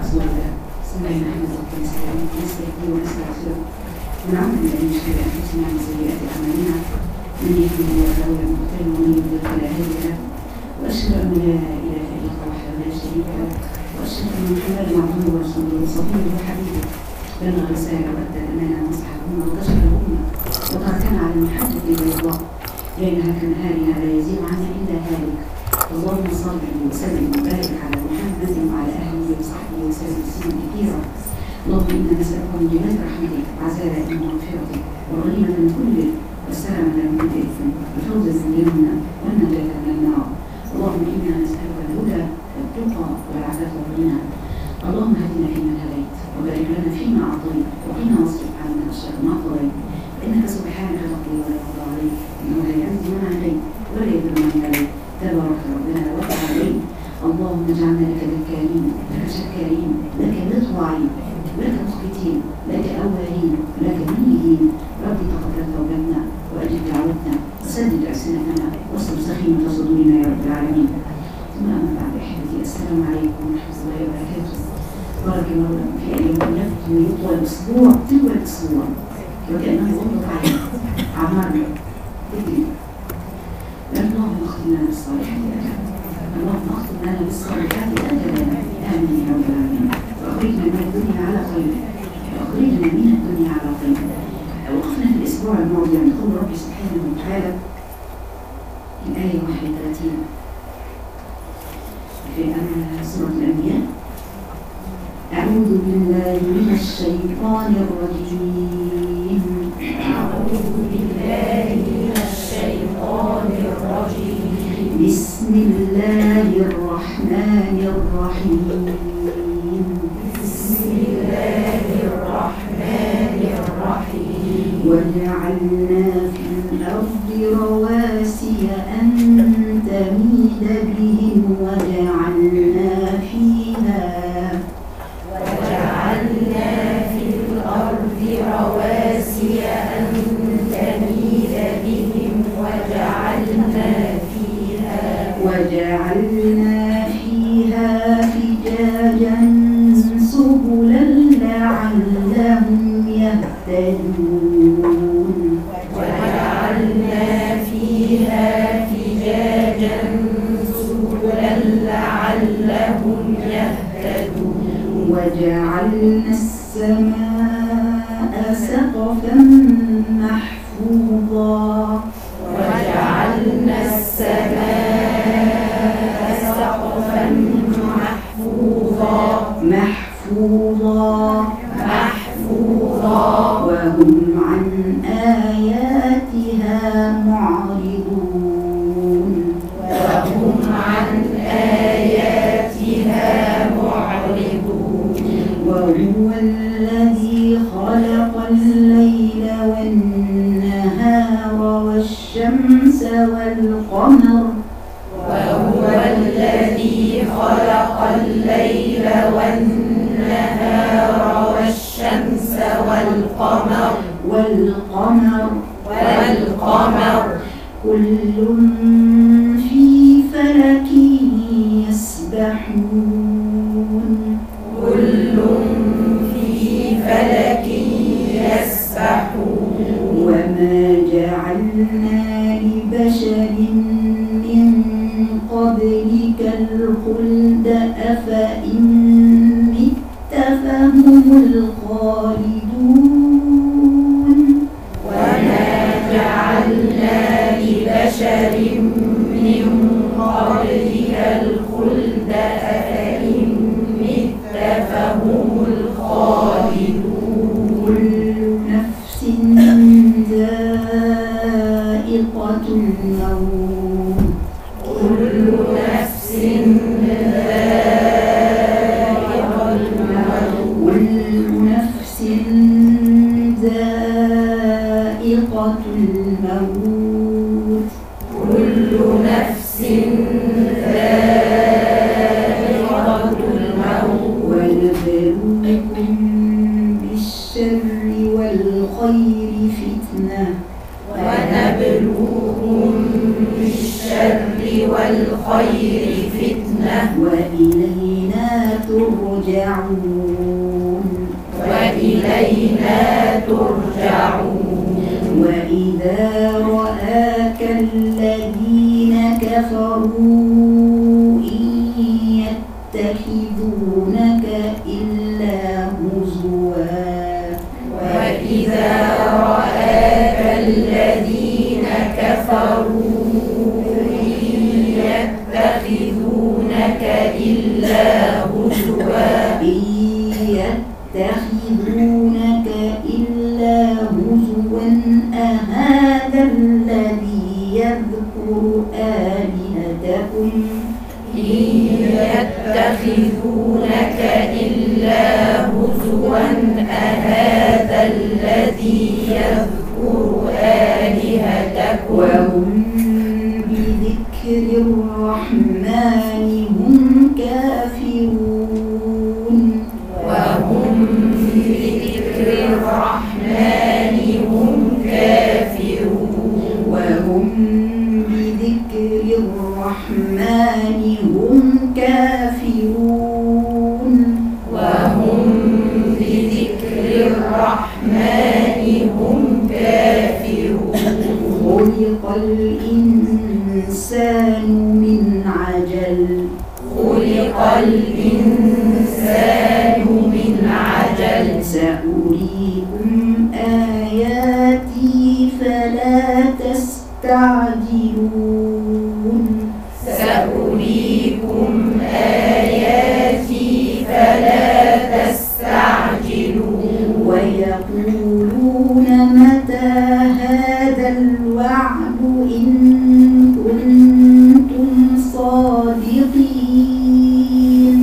رسول الله صلى الله عليه وسلم نستهدي ونستغفره ونعوذ بالله من شرور انفسنا ومن سيئات اعمالنا من يهده الله فهو المهتد ومن يضلل فلا هادي له واشهد ان لا اله الا الله وحده لا شريك له واشهد ان محمدا عبده ورسوله وصفيه وحبيبه بلغ الرساله وادى الامانه ونصح الامه وكشف الامه وتركنا على المحجه البيضاء ليلها كنهارها لا يزيغ عنها الا هالك اللهم صل وسلم وبارك على محمد وعلى اهله وصحبه وسلم تسليما كثيرا اللهم انا نسالك من جمال رحمتك وعزاء من مغفرتك والغنيمه من كل والسلامه من كل اثم وفوزا من الجنه والنجاه من النار اللهم انا نسالك الهدى والتقى والعفاف والغنى اللهم اهدنا فيمن هديت وبارك لنا فيما اعطيت وقنا واصرف عنا الشر ما قضيت انك سبحانك تقضي ولا يقضى عليك انه لا يعز من عليك ولا يذل من عليك تبارك ربنا وتعالى اللهم اجعلنا لك ذكارين لك شكارين لك مطوعين لك مخبتين لك اواهين لك منيهين ربي تقبل توبتنا واجب دعوتنا وسدد السنتنا واصل سخيمه صدورنا يا رب العالمين ثم اما بعد احبتي السلام عليكم ورحمه الله وبركاته بارك الله لكم في ايام يفتو يطوى الاسبوع تلو الاسبوع وكانه غمضت علينا اعمارنا تجري اللهم اختم لنا بالصالحات اجلا اللهم اختم لنا بالصالحات اجلا امين يا رب العالمين واخرجنا من الدنيا على خير واخرجنا من الدنيا على خير وقفنا في الاسبوع الماضي عند قول ربي سبحانه وتعالى الآية 31 في سورة الأنبياء أعوذ بالله من الشيطان الرجيم أعوذ بالله من الشيطان الرجيم بسم الله الرحمن الرحيم بسم الله الرحمن الرحيم وجعلنا في الأرض رواسي أن تميد بهم وجعلنا فيها وجعلنا في الأرض رواسي أن تميد بهم وجعلنا فيها وجعلنا فيها فجاجا سبلا لعلهم يهتدون وجعلنا فيها فجاجا سبلا لعلهم يهتدون وجعلنا السماء سقفا محفوظا وجعلنا السماء سقفا محفوظا محفوظا محفوظا وهم عن آياتها معرضون وهم عن آياتها معرضون وهو الذي خلق الليل والنهار والشمس والقمر وهو الذي خلق الليل والنهار والشمس والقمر والقمر والقمر كل في فلك يسبحون كل في فلك يسبحون وما جعلنا لبشر من قبلك الخلد أفإن مت فهم الخالدون وما جعلنا لبشر من قبلك الخلد أفإن مت فهم الخالدون كل نفس ذائقة الموت كل نفس ذائقة الموت كل نفس ذائقة الموت كل نفس ذائقة الموت ونبلوكم بالشر والخير فتنة ونبلوكم بالشر والخير فتنة وإلينا ترجعون ترجعون وإلينا ترجعون وإذا رآك الذين كفروا إن يتخذونك إلا هزوا وإذا رآك الذين كفروا إن يتخذونك إلا هزوا إن يتخذونك إلا هزوا أهذا الذي يذكر آلهتكم إن يتخذونك إلا هزوا أهذا الذي يذكر آلهتكم وهم بذكر الرحمن هم كافرون وهم بذكر الرحمن هم كافرون وهم بذكر الرحمن هم كافرون وهم بذكر الرحمن هم كافرون خلق الإنسان من عجل خلق الإنسان من عجل سأريكم آياتي فلا تستعجلون سأريكم آياتي فلا تستعجلون ويقولون متى هذا الوعد إن كنتم صادقين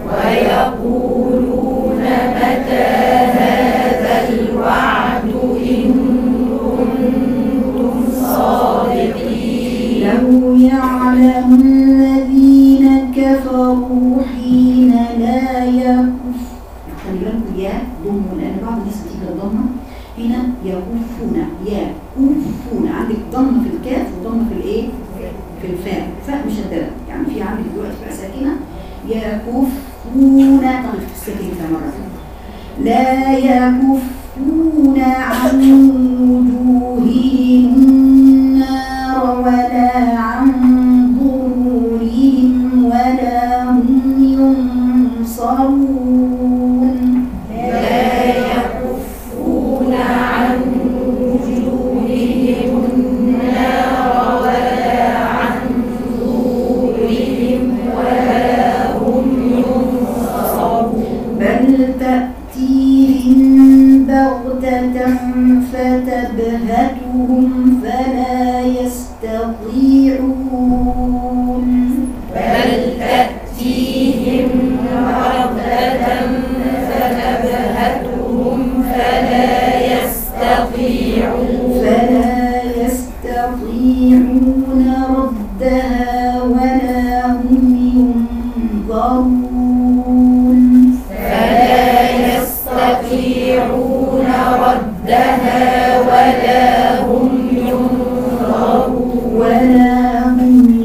ويقولون متى هذا الوعد إن كنتم صادقين لو يعلم الذين كفروا حين لا يكف خلي بالكم يا ضم لأن بعض الناس بتيجي الضمة هنا يكفون يكفون عندك ضم في الكاف وضم في الايه؟ في الفاء الفاء مشددة يعني في عندك دلوقتي بقى ساكنة يكفون طب في الساكن كده مرة لا يكفون عن وجوههم النار ولا عن ظهورهم ولا هم ينصرون لا يكفون عن وجوههم النار ولا عن ظهورهم ولا هم ينصرون بل تأتيهم بغتة فتبهتهم فلا يستطيعون بل تأتيهم بغتة فتبهتهم فلا يستطيعون فلا يستطيعون ردها ولا هم ينظرون فلا يستطيعون ردها ولا هم ينظرون ولا هم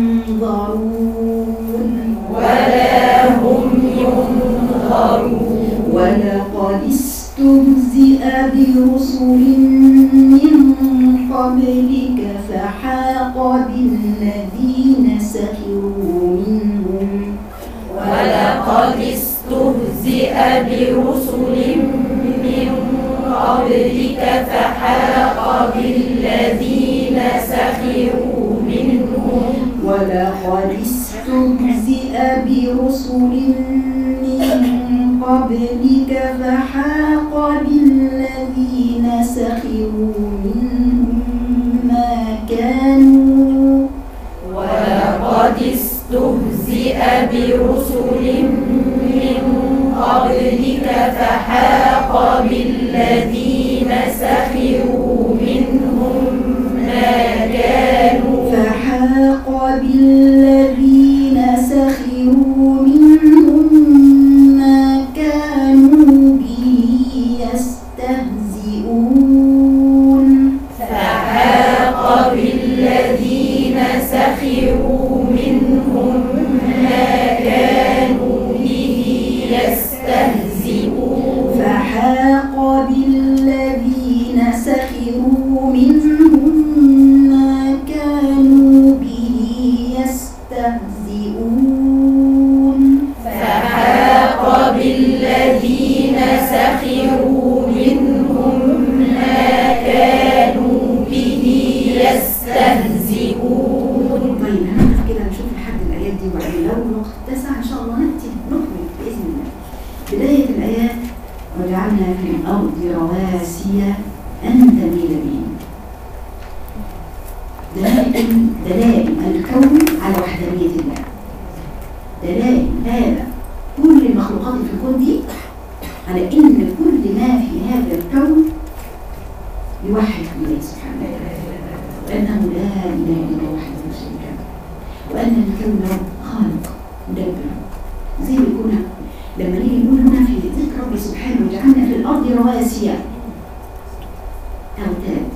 ينظرون ولا هم ينظرون ولقد استهزئ برسل من قبلك فحاق بالذين سخروا منهم ولقد استهزئ برسل من قبلك فحاق بالذين سخروا منهم ولقد استهزئ برسل من قبلك فحاق بالذين سخروا منهم ما كانوا ولقد استهزئ برسل من قبلك فحاق بالذين سخروا منهم ما كانوا فحاق بالذين سخروا منهم ما كانوا وجعلنا في الأرض رواسي أن تميل بهم دلائل دلائل الكون على وحدانية الله دلائل هذا كل المخلوقات اللي في الكون دي على ان كل ما في هذا الكون يوحد بالله سبحانه وتعالى وانه لا اله الا الله وحده لا شريك له وان الكون رب خالق مدبر زي ما كنا لما نيجي نقول هنا في ذكر ربي سبحانه وجعلنا في الارض رواسي اوتاد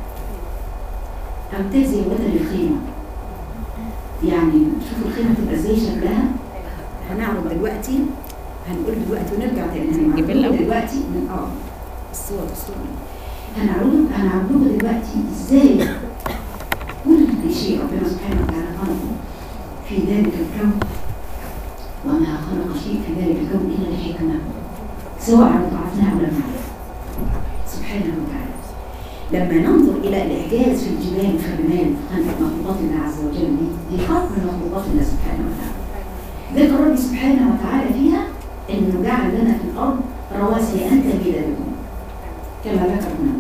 اوتاد زي وتر الخيمه يعني شوفوا الخيمه تبقى ازاي شكلها هنعرض دلوقتي هنقول دلوقتي ونرجع تاني نجيب هنعرض الأول. دلوقتي من اه الصور الصور هنعرض هنعرض دلوقتي ازاي كل شيء ربنا سبحانه وتعالى خلقه في ذلك الكون وما خلق شيء في ذلك الكون الا لحكمه سواء عرفناها ولا ما سبحانه وتعالى لما ننظر الى الاعجاز في الجبال وفي الرمال في خلق مخلوقات الله عز وجل دي دي خلق من مخلوقات الله سبحانه وتعالى ذكر ربي سبحانه وتعالى فيها انه جعل لنا في الارض رواسي ان تميل بكم كما ذكر هنا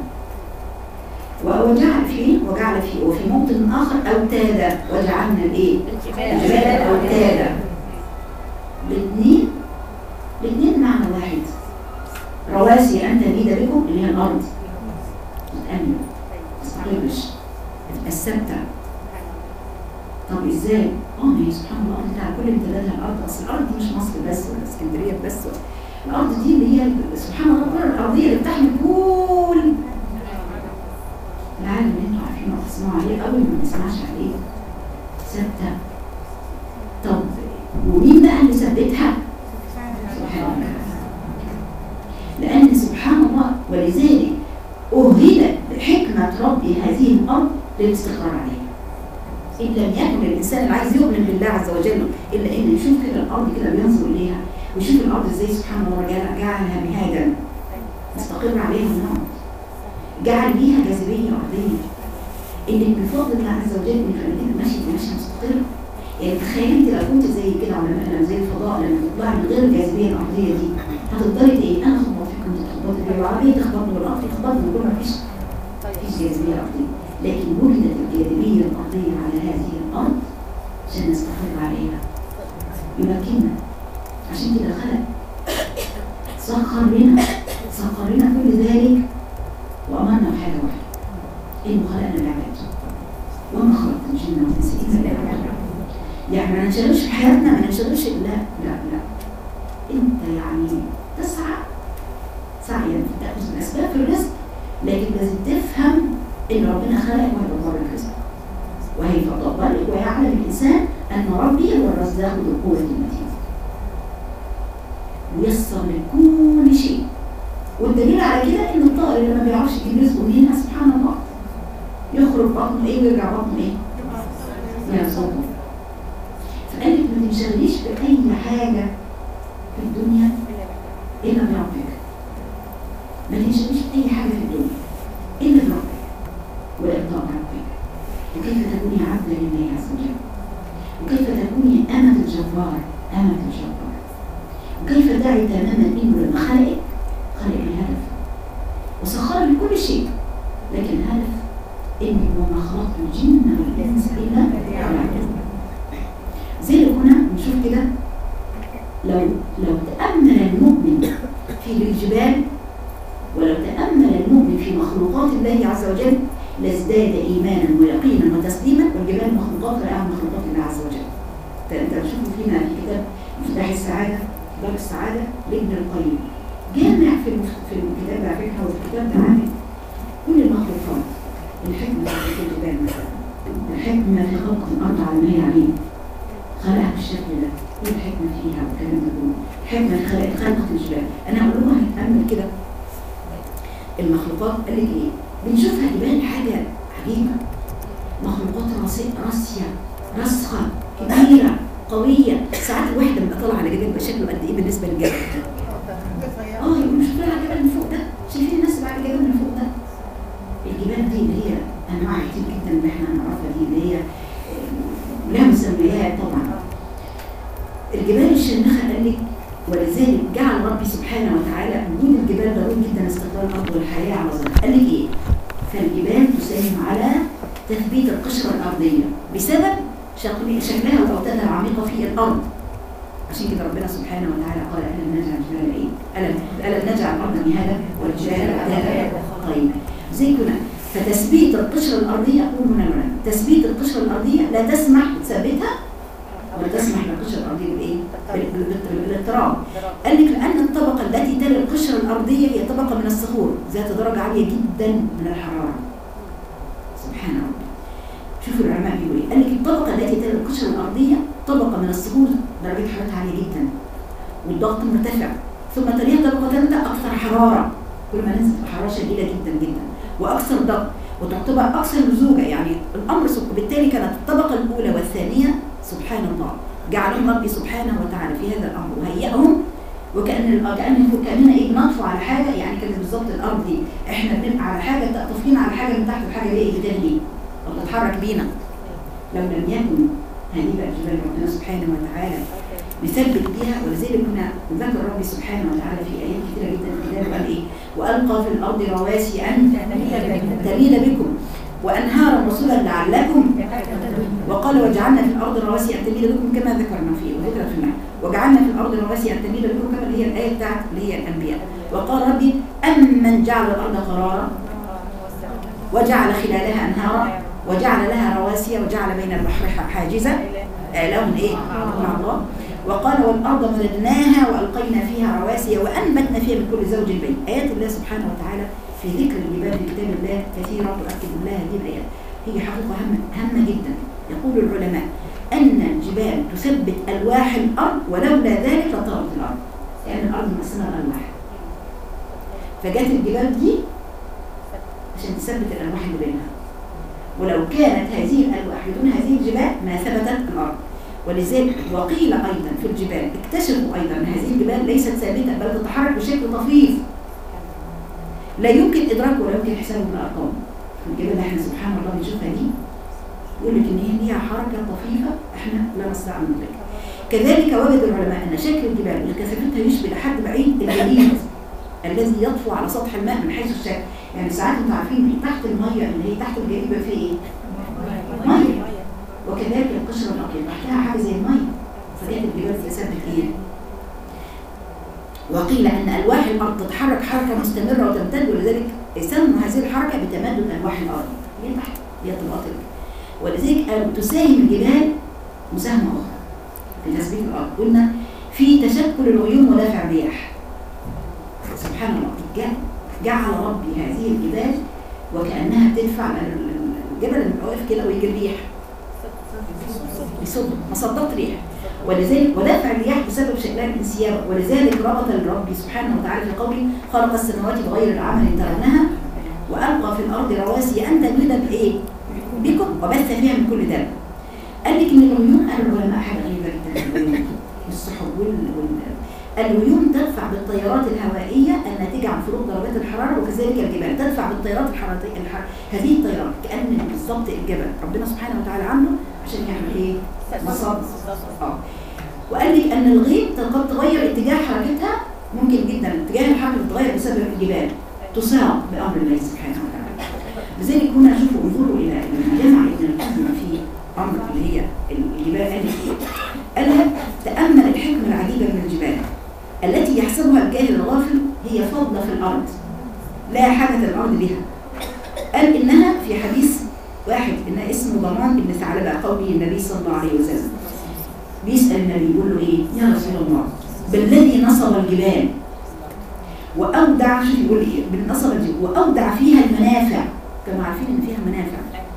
وجعل في وجعل في وفي موطن اخر اوتادا وجعلنا الايه؟ الجبال اوتادا الاثنين الاثنين معنى واحد رواسي ان تميل بكم اللي هي الارض تتأمل ما تستقرش تبقى ثابته طب ازاي؟ اه ما هي سبحان الله الارض على كل امتدادها الارض اصل الارض دي مش مصر بس ولا اسكندريه بس ولا الارض دي اللي هي سبحان الله الكره الارضيه اللي بتحمل كل العالم اللي انتوا عارفينه وتسمعوا عليه قوي ما بنسمعش عليه ثابته طب ومين بقى اللي ثبتها؟ سبحان الله لان سبحان الله ولذلك أهلت حكمة ربي هذه الأرض للاستقرار عليها إن لم يكن الإنسان اللي عايز يؤمن بالله عز وجل إلا إن يشوف كده الأرض كده بينظر إليها ويشوف الأرض إزاي سبحان الله جعل- جعلها مهادا يستقر عليها النار جعل ليها جاذبية أرضية إنك بفضل الله عز وجل إنك خليتك ماشية ماشية مستقرة يعني تخيلي انت لو كنت زي كده علماء لما زي الفضاء لما تطلعي من غير الجاذبيه الارضيه دي هتضطري ايه؟ انا اخبط فيك انت تخبطي فيا والعربيه تخبطني والارض تخبطني وكل ما فيش مفيش جاذبيه ارضيه لكن وجدت الجاذبيه الارضيه على هذه الارض عشان نستقر عليها يمكننا عشان كده خلق سخر لنا سخر لنا كل ذلك وامرنا بحاجه واحده انه خلقنا العباد وما خلقت الجن والانس الا ليعبدون يعني ما ننشغلش في حياتنا ما ننشغلش لا لا لا انت يعني تسعى سعيا تاخذ الاسباب في الرزق لكن لازم تفهم ان ربنا خلقك وهيدبر لك رزقك وهيدبر لك ويعلم الانسان ان ربي هو الرزاق ذو القوه المتين ويسر لكل شيء والدليل على كده ان الطائر اللي ما بيعرفش يجيب رزقه منين سبحان الله يخرج بطنه ايه ويرجع بطنه ايه؟ يرزقه فقال لك ما تنشغليش بأي حاجة في الدنيا إلا بربك ما تنشغليش بأي حاجة في الدنيا إلا بربك وإرضاء ربك وكيف تكوني عبدا لله عز وجل وكيف تكوني أمة الجبار أمة الجبار وكيف تعي تماما إنه لما خلقك خلق الهدف وسخر لك كل شيء لكن الهدف إني وما خلقت الجن والإنس إلا ليعبدون زي اللي كنا نشوف كده لو لو تأمل المؤمن في الجبال ولو تأمل المؤمن في مخلوقات الله عز وجل لازداد إيمانا ويقينا وتسليما والجبال مخلوقات رائعة مخلوقات الله عز وجل انت تشوفوا فينا في كتاب مفتاح السعادة كتاب السعادة لابن القيم جامع في المف- في الكتاب على فكرة وفي الكتاب ده عامل كل المخلوقات الحكمة في الجبال مثلا الحكمة في خلق الأرض على ما هي عليه خلقها بالشكل ده ايه الحكمة فيها والكلام ده كله الحكمة في خلق خلقة الجبال انا اقول لهم هنتأمل كده المخلوقات قال لك ايه بنشوفها جبال حاجة عجيبة مخلوقات راسية راسية راسخة كبيرة قوية ساعات الواحد لما طلع على جبل يبقى شكله قد ايه بالنسبة للجبل اه يقولوا شوفوا على الجبل من فوق ده شايفين الناس اللي على الجبل من فوق ده الجبال دي اللي هي انواع كتير جدا اللي احنا نعرفها دي اللي هي آه، لها مسميات طبعا الجبال الشامخة قال لك ولذلك جعل ربي سبحانه وتعالى وجود الجبال ضروري جدا استقرار الارض والحياه على ظهرها قال لك ايه فالجبال تساهم على تثبيت القشره الارضيه بسبب شكل- شكلها واوتادها العميقه في الارض عشان كده ربنا سبحانه وتعالى قال الم نجعل الجبال ايه الم الم نجعل الارض مهادا والجبال اوتادا طيب زي كده فتثبيت القشره الارضيه اقول هنا العلماء تثبيت القشره الارضيه لا تسمح بتثبتها ولا تسمح للقشره الارضيه بالايه؟ بال- بال- بالاضطراب قال لك لأن الطبقة التي تلي القشرة الأرضية هي طبقة من الصخور ذات درجة عالية جدا من الحرارة سبحان الله شوفوا العلماء بيقولوا ايه قال لك الطبقة التي تلي القشرة الأرضية طبقة من الصخور درجة حرارتها عالية جدا والضغط مرتفع ثم تليها طبقة ثالثة أكثر حرارة كل ما نزلت بحرارة شديدة جدا جدا وأكثر ضغط وتعتبر أكثر لزوجة يعني الأمر سب- بالتالي كانت الطبقة الأولى والثانية سبحان الله جعلهم ربي سبحانه وتعالى في هذا الأمر وهيئهم وكأن ال- كأن كأننا ايه بنطفو على حاجة يعني كانت بالظبط الأرض دي احنا بنبقى على حاجة طافين على حاجة من تحت الحاجة دي ايه بتهدي أو تتحرك بينا لو لم يكن هذه بقى جبال ربنا سبحانه وتعالى نثبت بها ولذلك هنا ذكر ربي سبحانه وتعالى في آيات كثيرة جدا في الكتاب وقال ايه وألقى في الأرض رواسي أن تميد بكم وأنهارا وسبلا لعلكم وقال وجعلنا في الارض رواسي ان تميد بكم كما ذكرنا في وذكر في النحل وجعلنا في الارض رواسي ان تميد بكم كما اللي هي الايه بتاعت اللي هي الانبياء وقال ربي امن جعل الارض قرارا وجعل خلالها انهارا وجعل لها رواسي وجعل بين البحر حاجزا آه لهم ايه مع الله وقال والارض مددناها والقينا فيها رواسي وانبتنا فيها من كل زوج بين ايات الله سبحانه وتعالى في ذكر الجبال في كتاب الله كثيره تؤكد الله هذه الايات هي حقيقه هامه هامه جدا يقول العلماء أن الجبال تثبت ألواح الأرض ولولا ذلك لطارت الأرض لأن الأرض مقسمة لألواح فجت الجبال دي عشان تثبت الألواح اللي بينها ولو كانت هذه الألواح بدون هذه الجبال ما ثبتت الأرض ولذلك وقيل أيضا في الجبال اكتشفوا أيضا أن هذه الجبال ليست ثابتة بل تتحرك بشكل طفيف لا يمكن إدراكه ولا يمكن حسابه بالأرقام الجبال اللي احنا سبحان الله بنشوفها دي يقول لك ان هي ليها حركه طفيفه احنا لا نستطيع ان ندركها. كذلك وجد العلماء ان شكل الجبال اللي كثافتها يشبه لحد بعيد الجليد الذي يطفو على سطح الماء من حيث الشكل، يعني ساعات انتوا عارفين تحت الميه اللي هي تحت الجليد بيبقى فيه ايه؟ ميه وكذلك القشره الارضيه تحتها حاجه زي الميه فكانت الجبال تثبت ايه؟ وقيل ان الواح الارض تتحرك حركه مستمره وتمتد ولذلك سموا هذه الحركه بتمدد الواح الارض هي تحت هي طبقات الجبال. ولذلك قالوا تساهم الجبال مساهمة أخرى في تثبيت الأرض قلنا في تشكل الغيوم ودفع الرياح سبحان الله جعل, جعل ربي هذه الجبال وكأنها بتدفع الجبل اللي بيبقى واقف كده ويجي الريح بيصد مصدات ريح ولذلك ودفع الرياح بسبب شكلها الانسياب ولذلك ربط الرب سبحانه وتعالى في قوله خلق السماوات بغير العمل ترونها والقى في الارض رواسي ان تميد بايه؟ بكم وبث فيها من كل دابة قال لك ان العيون قال العلماء حاجه غريبه جدا العيون والسحب وال... وال... العيون تدفع بالتيارات الهوائيه الناتجه عن فروق درجات الحراره وكذلك الجبال تدفع بالتيارات الحراريه الح... هذه التيارات كان بالظبط الجبل ربنا سبحانه وتعالى عامله عشان يعمل ايه؟ مصاب اه وقال لك ان الغيم قد تغير اتجاه حركتها ممكن جدا اتجاه الحركه تتغير بسبب الجبال تصاب بامر الله سبحانه وتعالى لذلك هنا شوفوا انظروا الى جمع ابن القيم في امر اللي هي الجبال قال ايه؟ قال تامل الحكمه العجيبه من الجبال التي يحسبها الجاهل الغافل هي فضله في الارض لا حاجه الارض بها قال انها في حديث واحد ان اسمه ضمان بن ثعلبه قوله النبي صلى الله عليه وسلم بيسال النبي يقول له ايه؟ يا رسول الله بالذي نصب الجبال واودع شوف يقول ايه؟ بالنصب الجبال واودع فيها المنافع كانوا عارفين ان فيها منافع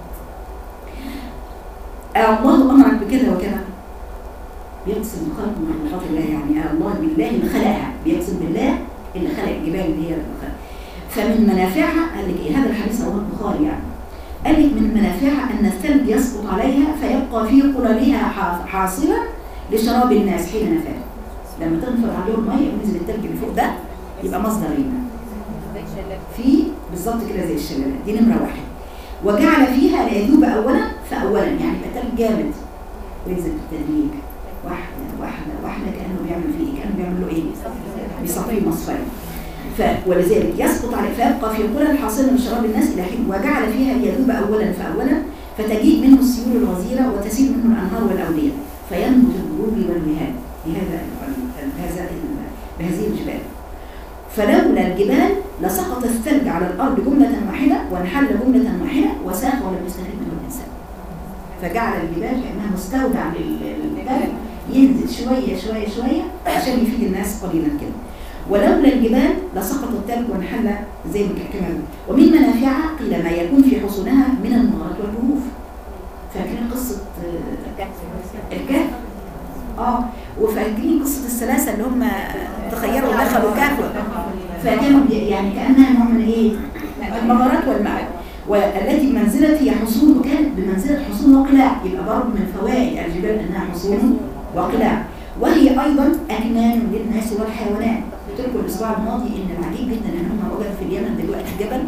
آه الله امرك بكذا وكذا بيقسم الخلق من مخلوقات الله يعني آه الله بالله اللي خلقها بيقسم بالله اللي خلق الجبال اللي هي اللي خلق فمن منافعها قال لك ايه هذا الحديث رواه البخاري يعني قال لك من منافعها ان الثلج يسقط عليها فيبقى في قللها حاصلا لشراب الناس حين نفاذ لما تنفر عليهم الميه ونزل الثلج اللي فوق ده يبقى مصدر لنا في بالظبط كده زي الشلالات دي نمره واحد وجعل فيها ليذوب اولا فاولا يعني يبقى تلج جامد وينزل بالتدريج واحده واحده واحده كانه بيعمل فيه ايه كانه بيعمل له ايه بصفي مصفين ف ولذلك يسقط عليه فيبقى في قلل حاصلا من شراب الناس الى حين وجعل فيها يذوب اولا فاولا فتجيء منه السيول الغزيره وتسيل منه الانهار والاوديه فينبت البروج والوهاد بهذا هذا بهذه الجبال فلولا الجبال لسقط الثلج على الارض جمله واحده وانحل جمله واحده وساق ولم يستفيد منه الانسان فجعل الجبال كانها مستودع لل- للثلج ينزل شويه شويه شويه عشان يفيد الناس قليلا كده ولولا الجبال لسقط الثلج وانحل زي ما كان كمان ومن منافعها قيل ما يكون في حصونها من المغارات والكهوف فاكرين قصه آه، الكهف اه وفاكرين قصه الثلاثه اللي هم تخيروا دخلوا كهف فكانوا بي- يعني كانها نوع من ايه المغارات والمعاد والتي بمنزله هي حصون وكانت بمنزله حصون وقلاع يبقى برضه من فوائد الجبال انها حصون وقلاع وهي ايضا اكمام للناس والحيوانات قلت لكم الاسبوع الماضي ان العجيب جدا ان هم وجدوا في اليمن دلوقتي جبل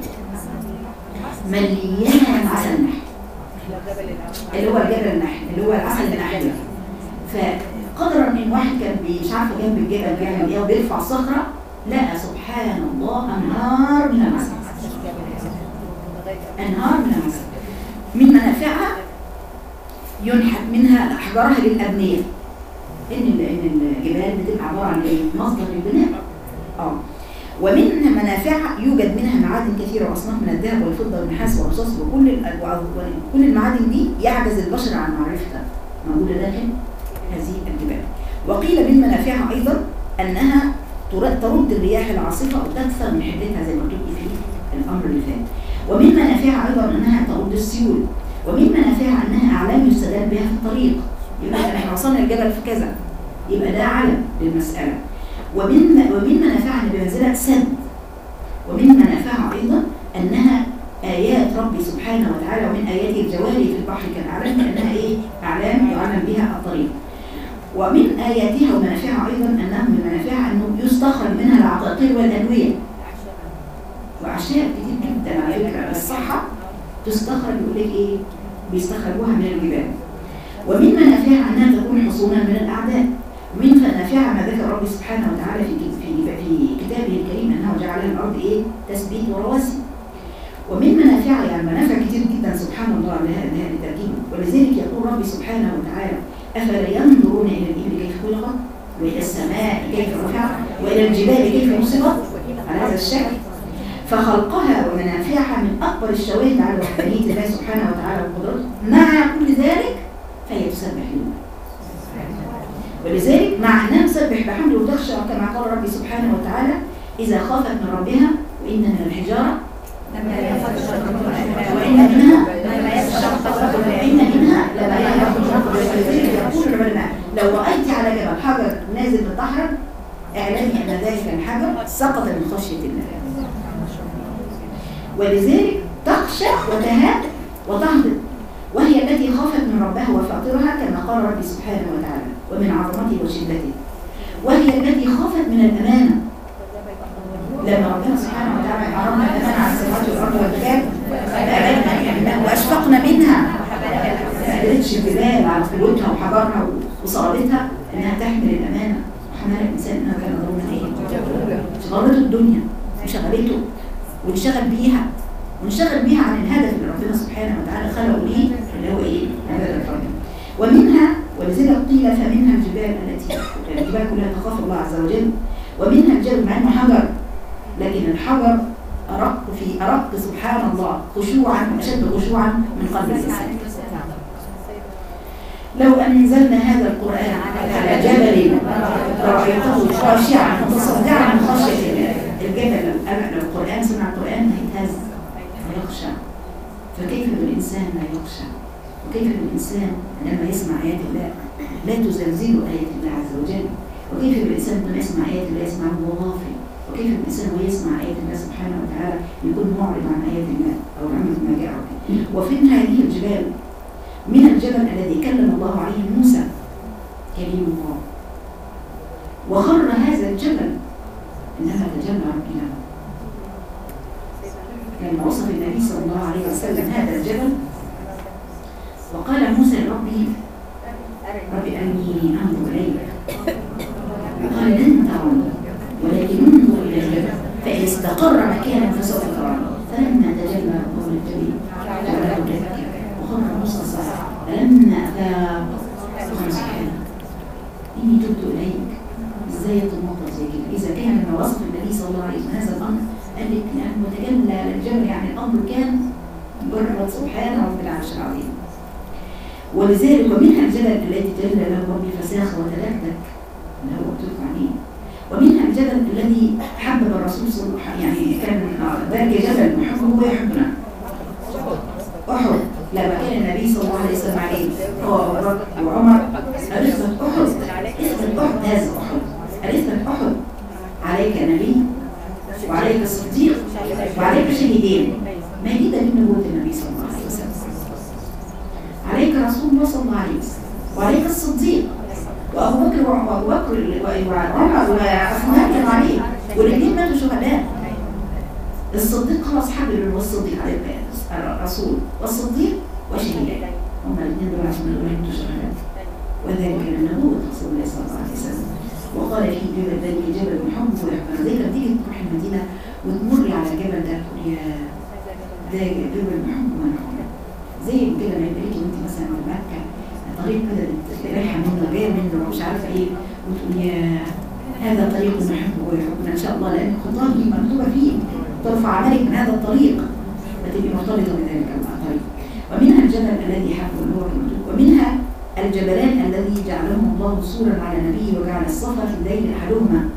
مليان عسل نحل اللي هو الجبل النحل اللي هو العسل النحل فقدرا ان واحد كان بي- مش عارفه جنب الجبل بيعمل ايه وبيرفع صخره لقى سبحان الله انهار من العسل انهار من العسل من منافعها ينحت منها احجارها للابنيه ان ال- ان الجبال بتبقى عباره عن ايه مصدر للبناء اه ومن منافعها يوجد منها معادن كثيره واصناف من الذهب والفضه والنحاس والرصاص وكل ال- وع- كل المعادن دي يعجز البشر عن معرفتها موجوده داخل هذه الجبال وقيل من منافعها ايضا انها تر- ترد الرياح العاصفه وتكثر من حدتها زي ما قلت لكم في الامر اللي فات ومن منافعها ايضا انها ترد السيول ومن منافعها انها اعلام يستدل بها في الطريق يبقى احنا وصلنا الجبل في كذا يبقى ده علم للمساله ومن ومن منافعها ان بمنزله سد ومن منافعها ايضا انها ايات ربي سبحانه وتعالى ومن اياته الجواري في البحر كالاعلام لانها ايه اعلام يعلم بها الطريق ومن اياتها ومنافعها ايضا انه من منافعها انه يستخرج منها العقاقير والادويه واعشاب كتير جدا على فكره الصحه تستخرج يقول لك ايه بيستخرجوها من الجبال ومن منافعها انها تكون حصونا من الاعداء ومن منافعها ما ذكر ربي سبحانه وتعالى في في في كتابه الكريم انه جعل لها الارض ايه تثبيت ورواسي ومن منافعها يعني منافع كتير جدا سبحان الله لها لها لتركيبه ولذلك يقول ربي سبحانه وتعالى افلا ينظرون الى الابل كيف خلقت والى السماء كيف رفعت والى الجبال كيف نصبت على هذا الشكل فخلقها ومنافعها من اكبر الشواهد على وحدانيه الله سبحانه وتعالى وقدرته مع كل ذلك فهي تسبح لله ولذلك مع انها تسبح بحمده وتخشع كما قال ربي سبحانه وتعالى اذا خافت من ربها وان من الحجاره وان منها وان منها لما يقول العلماء لو رايت على جبل حجر نازل متدحرج اعلمي ان ذلك الحجر سقط من خشيه الله ولذلك تخشى وتهاب وتهبط وهي التي خافت من ربها وفاطرها كما قال ربي سبحانه وتعالى ومن عظمته وشدته وهي التي خافت من الامانه لما ربنا سبحانه وتعالى عرضنا الامانه على السماوات والارض والجبال فأمنا واشفقنا منها ما قدرتش الجبال على قوتها وحجرها وصلابتها انها تحمل الامانه وحمل الانسان انها كان ظلما ايه؟ شغلته الدنيا وشغلته وانشغل بيها وانشغل بيها عن الهدف اللي ربنا سبحانه وتعالى خلقه ليه اللي هو ايه؟ عباده ربنا ومنها ولذلك قيل فمنها الجبال التي الجبال كلها تخاف الله عز وجل ومنها الجبل مع انه حجر لكن الحجر ارق في ارق سبحان الله خشوعا واشد خشوعا من قلب الانسان لو انزلنا هذا القران على جبل رايته خاشعا متصدعا من خشيه الله الجبل لو أنا- لو القران سمع القران هيتهز ويخشع فكيف بالانسان لا يخشع وكيف بالإنسان لما يسمع آيات الله لا تزلزل آيات الله عز وجل وكيف بالإنسان لما يسمع آيات الله يسمع وهو غافل وكيف بالإنسان وهو يسمع آيات الله سبحانه وتعالى يكون معرض عن آيات الله أو عن ما جاء به وفين هذه الجبال من الجبل الذي كلم الله عليه موسى كريم الله وخر هذا الجبل إنما تجلى ربنا لما وصف النبي صلى الله عليه وسلم هذا الجبل وقال موسى لربي رب أني أنظر إليك قال لن تروني ولكن استقر مكانا فسوف تراني فلما تجلى ربه للجبين جعله دكا وخر موسى صعقا فلما افاق قال سبحانه اني تبت اليك ازاي تنطق زي كده اذا كان من وصف النبي صلى الله عليه وسلم هذا الامر قال لك لانه تجلى للجبل يعني الامر كان مجرد سبحان رب العرش العظيم ولذلك ومنها الجبل الذي تجلى له ربي فساخ وتلكتك اللي هو قلت لكم عليه ومنها الجبل الذي حبب الرسول صلى الله عليه وسلم يعني كان ذلك جبل محبه هو يحبنا احد لما كان النبي صلى الله عليه وسلم عليه هو وابو بكر وعمر اثبت احد اثبت احد هذا احد اثبت احد عليك نبي وعليك صديق وعليك شهيدين ما دي دليل نبوة النبي صلى الله عليه وسلم عليك رسول الله صلى الله عليه وسلم وعليك الصديق وابو بكر وابو بكر وعمر وعثمان كانوا عليه والاثنين ماتوا شهداء الصديق خلاص حبل والصديق عليه الرسول والصديق وشهيدان هم الاثنين دول عشان دول ماتوا شهداء وذلك من نبوة رسول الله صلى الله عليه وسلم وقال في جبل ذلك جبل محمد ويحبنا زي لما تيجي تروح المدينة وتمري على الجبل ده تقول يا ده جبل محمد ونحن زي كده ما يبقى ليكي وانت مثلا في مكة طريق كده رايحة منه جاية منه مش عارفة ايه وتقول يا هذا طريق نحبه ويحبنا ان شاء الله لان الخطاب دي مكتوبة فيه ترفع عملك من هذا الطريق فتبقي مرتبطة بذلك الطريق ومنها الجبل الذي حبه اللي هو ومنها الجبلان الذي جعلهم الله صورا على نبيه وجعل الصفا في ذيل احدهما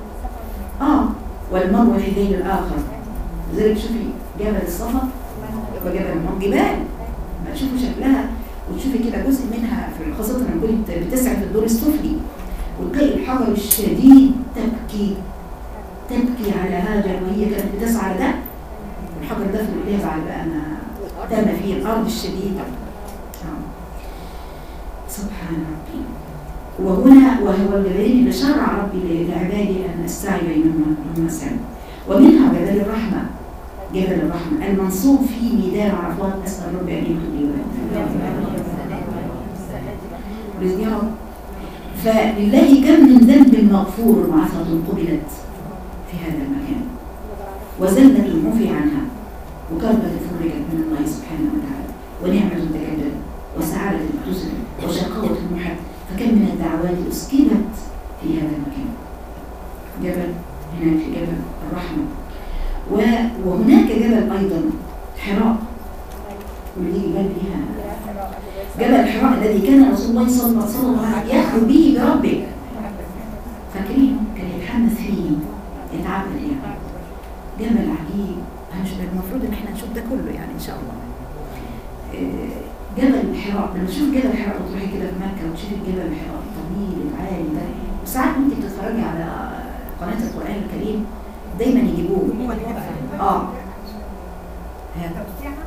اه والمروه في ذيل الاخر لذلك شوفي جبل الصفا وجبل المروه جبال ما تشوفي شكلها وتشوفي كده جزء منها في خاصه لما كنت بتسعى في الدور السفلي وتلاقي الحجر الشديد تبكي تبكي على هاجر وهي كانت بتسعى لده والحجر ده في الايه بعد بقى ما تم فيه الارض الشديده سبحان ربي وهنا وهو الجبلين اللي شرع ربي لعبادي ان استعي بينهما المسعى ومنها جبل الرحمه جبل الرحمه المنصوب في ميدان عرفات اسال ربي ان يخلي يا رب فلله كم من ذنب مغفور وعثرة قبلت في هذا المكان وزلة عفي عنها وكربة فرجت من الله سبحانه وتعالى ونعمة تكدت وسعادة اكتسبت وشقاوة محت فكم من الدعوات أسكنت في هذا المكان جبل هناك في جبل الرحمة وهناك جبل أيضا حراء ودي جبل فيها جبل حراء الذي كان رسول الله صلى الله عليه وسلم يخلو به بربه فاكرين كان يتحمس فيه يتعبد يعني جبل عجيب مش المفروض ان احنا نشوف ده كله يعني ان شاء الله جبل حراء لما تشوف جبل حراء وتروحي كده في مكه وتشوفي الجبل حراء الطويل العالي ده وساعات وانت بتتفرجي على قناه القران الكريم دايما يجيبوه اه هذا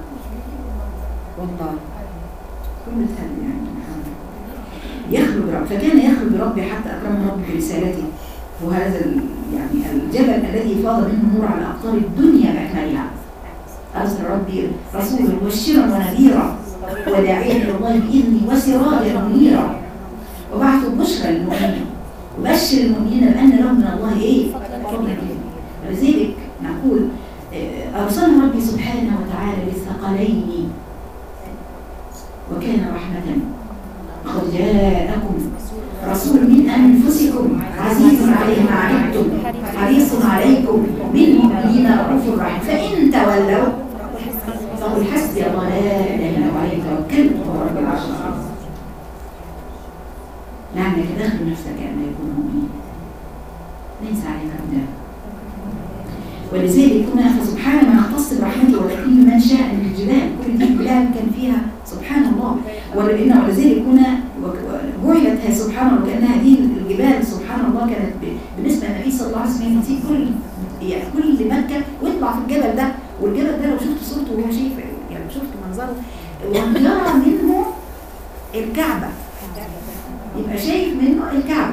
والله كل ثانية يعني يخلو برب فكان يخلو بربي حتى أكرمه ربي برسالته وهذا يعني الجبل الذي فاض منه نور على أقطار الدنيا بأكملها أرسل ربي رسولا مبشرا ونذيرا وداعيا إلى الله بإذنه وسراجا منيرا وبعث بشرى للمؤمنين وبشر المؤمنين بأن لهم من الله إيه؟ فضلا ولذلك نقول أرسلنا ربي سبحانه وتعالى للثقلين وكان رحمة قد جاءكم رسول من أنفسكم عزيز عليه ما عنتم حريص عليكم بالمؤمنين رؤوف رحيم فإن تولوا فقل حسبي الله لا إله إلا هو عليه توكلت وهو رب العرش العظيم لعلك داخل نفسك أن يكون مؤمن ليس عليك أبدا ولذلك هنا فسبحان من اختص برحمته ولكن من شاء من الجبال كل دي الجبال كان فيها سبحان الله ولأن ولذلك هنا جعلت سبحان الله وكأن هذه الجبال سبحان الله كانت بالنسبة للنبي صلى الله عليه وسلم يسيب كل يعني كل مكة ويطلع في الجبل ده والجبل ده لو شفت صورته وهو شايف يعني شفت منظره ويرى منه الكعبة يبقى شايف منه الكعبة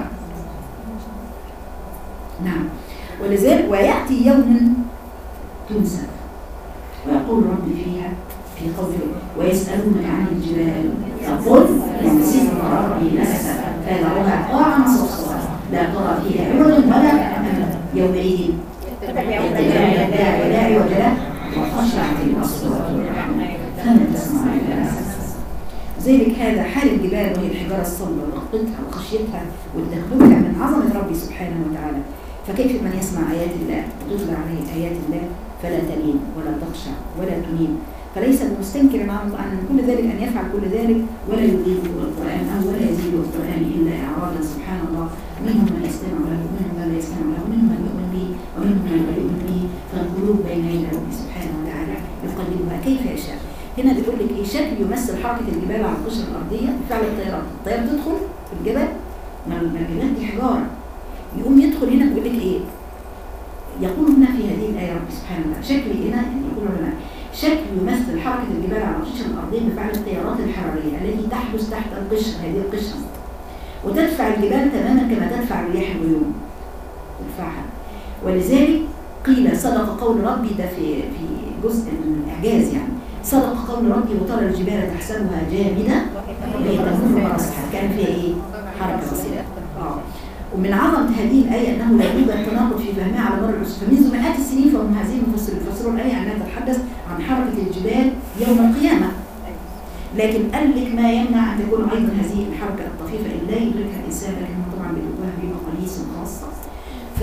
نعم ولذلك ويأتي يوم تنسى ويقول ربي فيها في قوله ويسألونك عن الجبال فقل يمسكها ربي نسفا فيضعها طاعا صفصفا لا ترى فيها عوجا ولا أمل يومئذ الداعي لا عوج له وخشعت الاصوات للرحمن فلا تسمع الا همسا ذلك هذا حال الجبال وهي الحجاره الصلبه ورقتها وخشيتها وتدبرها من عظمه ربي سبحانه وتعالى فكيف من يسمع ايات الله وتتلى عليه ايات الله فلا تلين ولا تخشع ولا تنيب فليس بمستنكر عن عن كل ذلك ان يفعل كل ذلك ولا يضيفه القران او ولا يزيده القران الا اعراضا سبحان الله منهم من يستمع له ومنهم من لا يستمع له ومنهم من يؤمن به ومنهم من لا يؤمن به فالقلوب بين يدي ربي سبحانه وتعالى يقلبها كيف يشاء هنا بيقول لك ايه شكل يمثل حركه الجبال على القشره الارضيه بفعل الطيران الطياره تدخل في الجبل ما ما الجبال دي حجاره يقوم يدخل هنا بيقول لك ايه يقول هنا في هذه الايه رب سبحانه وتعالى شكل هنا يعني يقول هنا شكل يمثل حركه الجبال على القشره الارضيه بفعل التيارات الحراريه التي تحدث تحت القشره هذه القشره وتدفع الجبال تماما كما تدفع رياح الغيوم تدفعها ولذلك قيل صدق قول ربي ده في في جزء من الاعجاز يعني صدق قول ربي وترى الجبال تحسبها جامده وهي تمر مرى السحاب كان فيها ايه؟ حركه بسيطه اه ومن عظمه هذه الايه انه لا يوجد تناقض في فهمها على مر الرسل فمنذ مئات السنين فهم هذه المفسرين يفسرون الايه انها تتحدث عن حركه الجبال يوم القيامه لكن قال لك ما يمنع ان تكون ايضا هذه الحركه الطفيفه اللي لا يدركها الانسان لكن هو طبعا بيدركها بمقاييس خاصه ف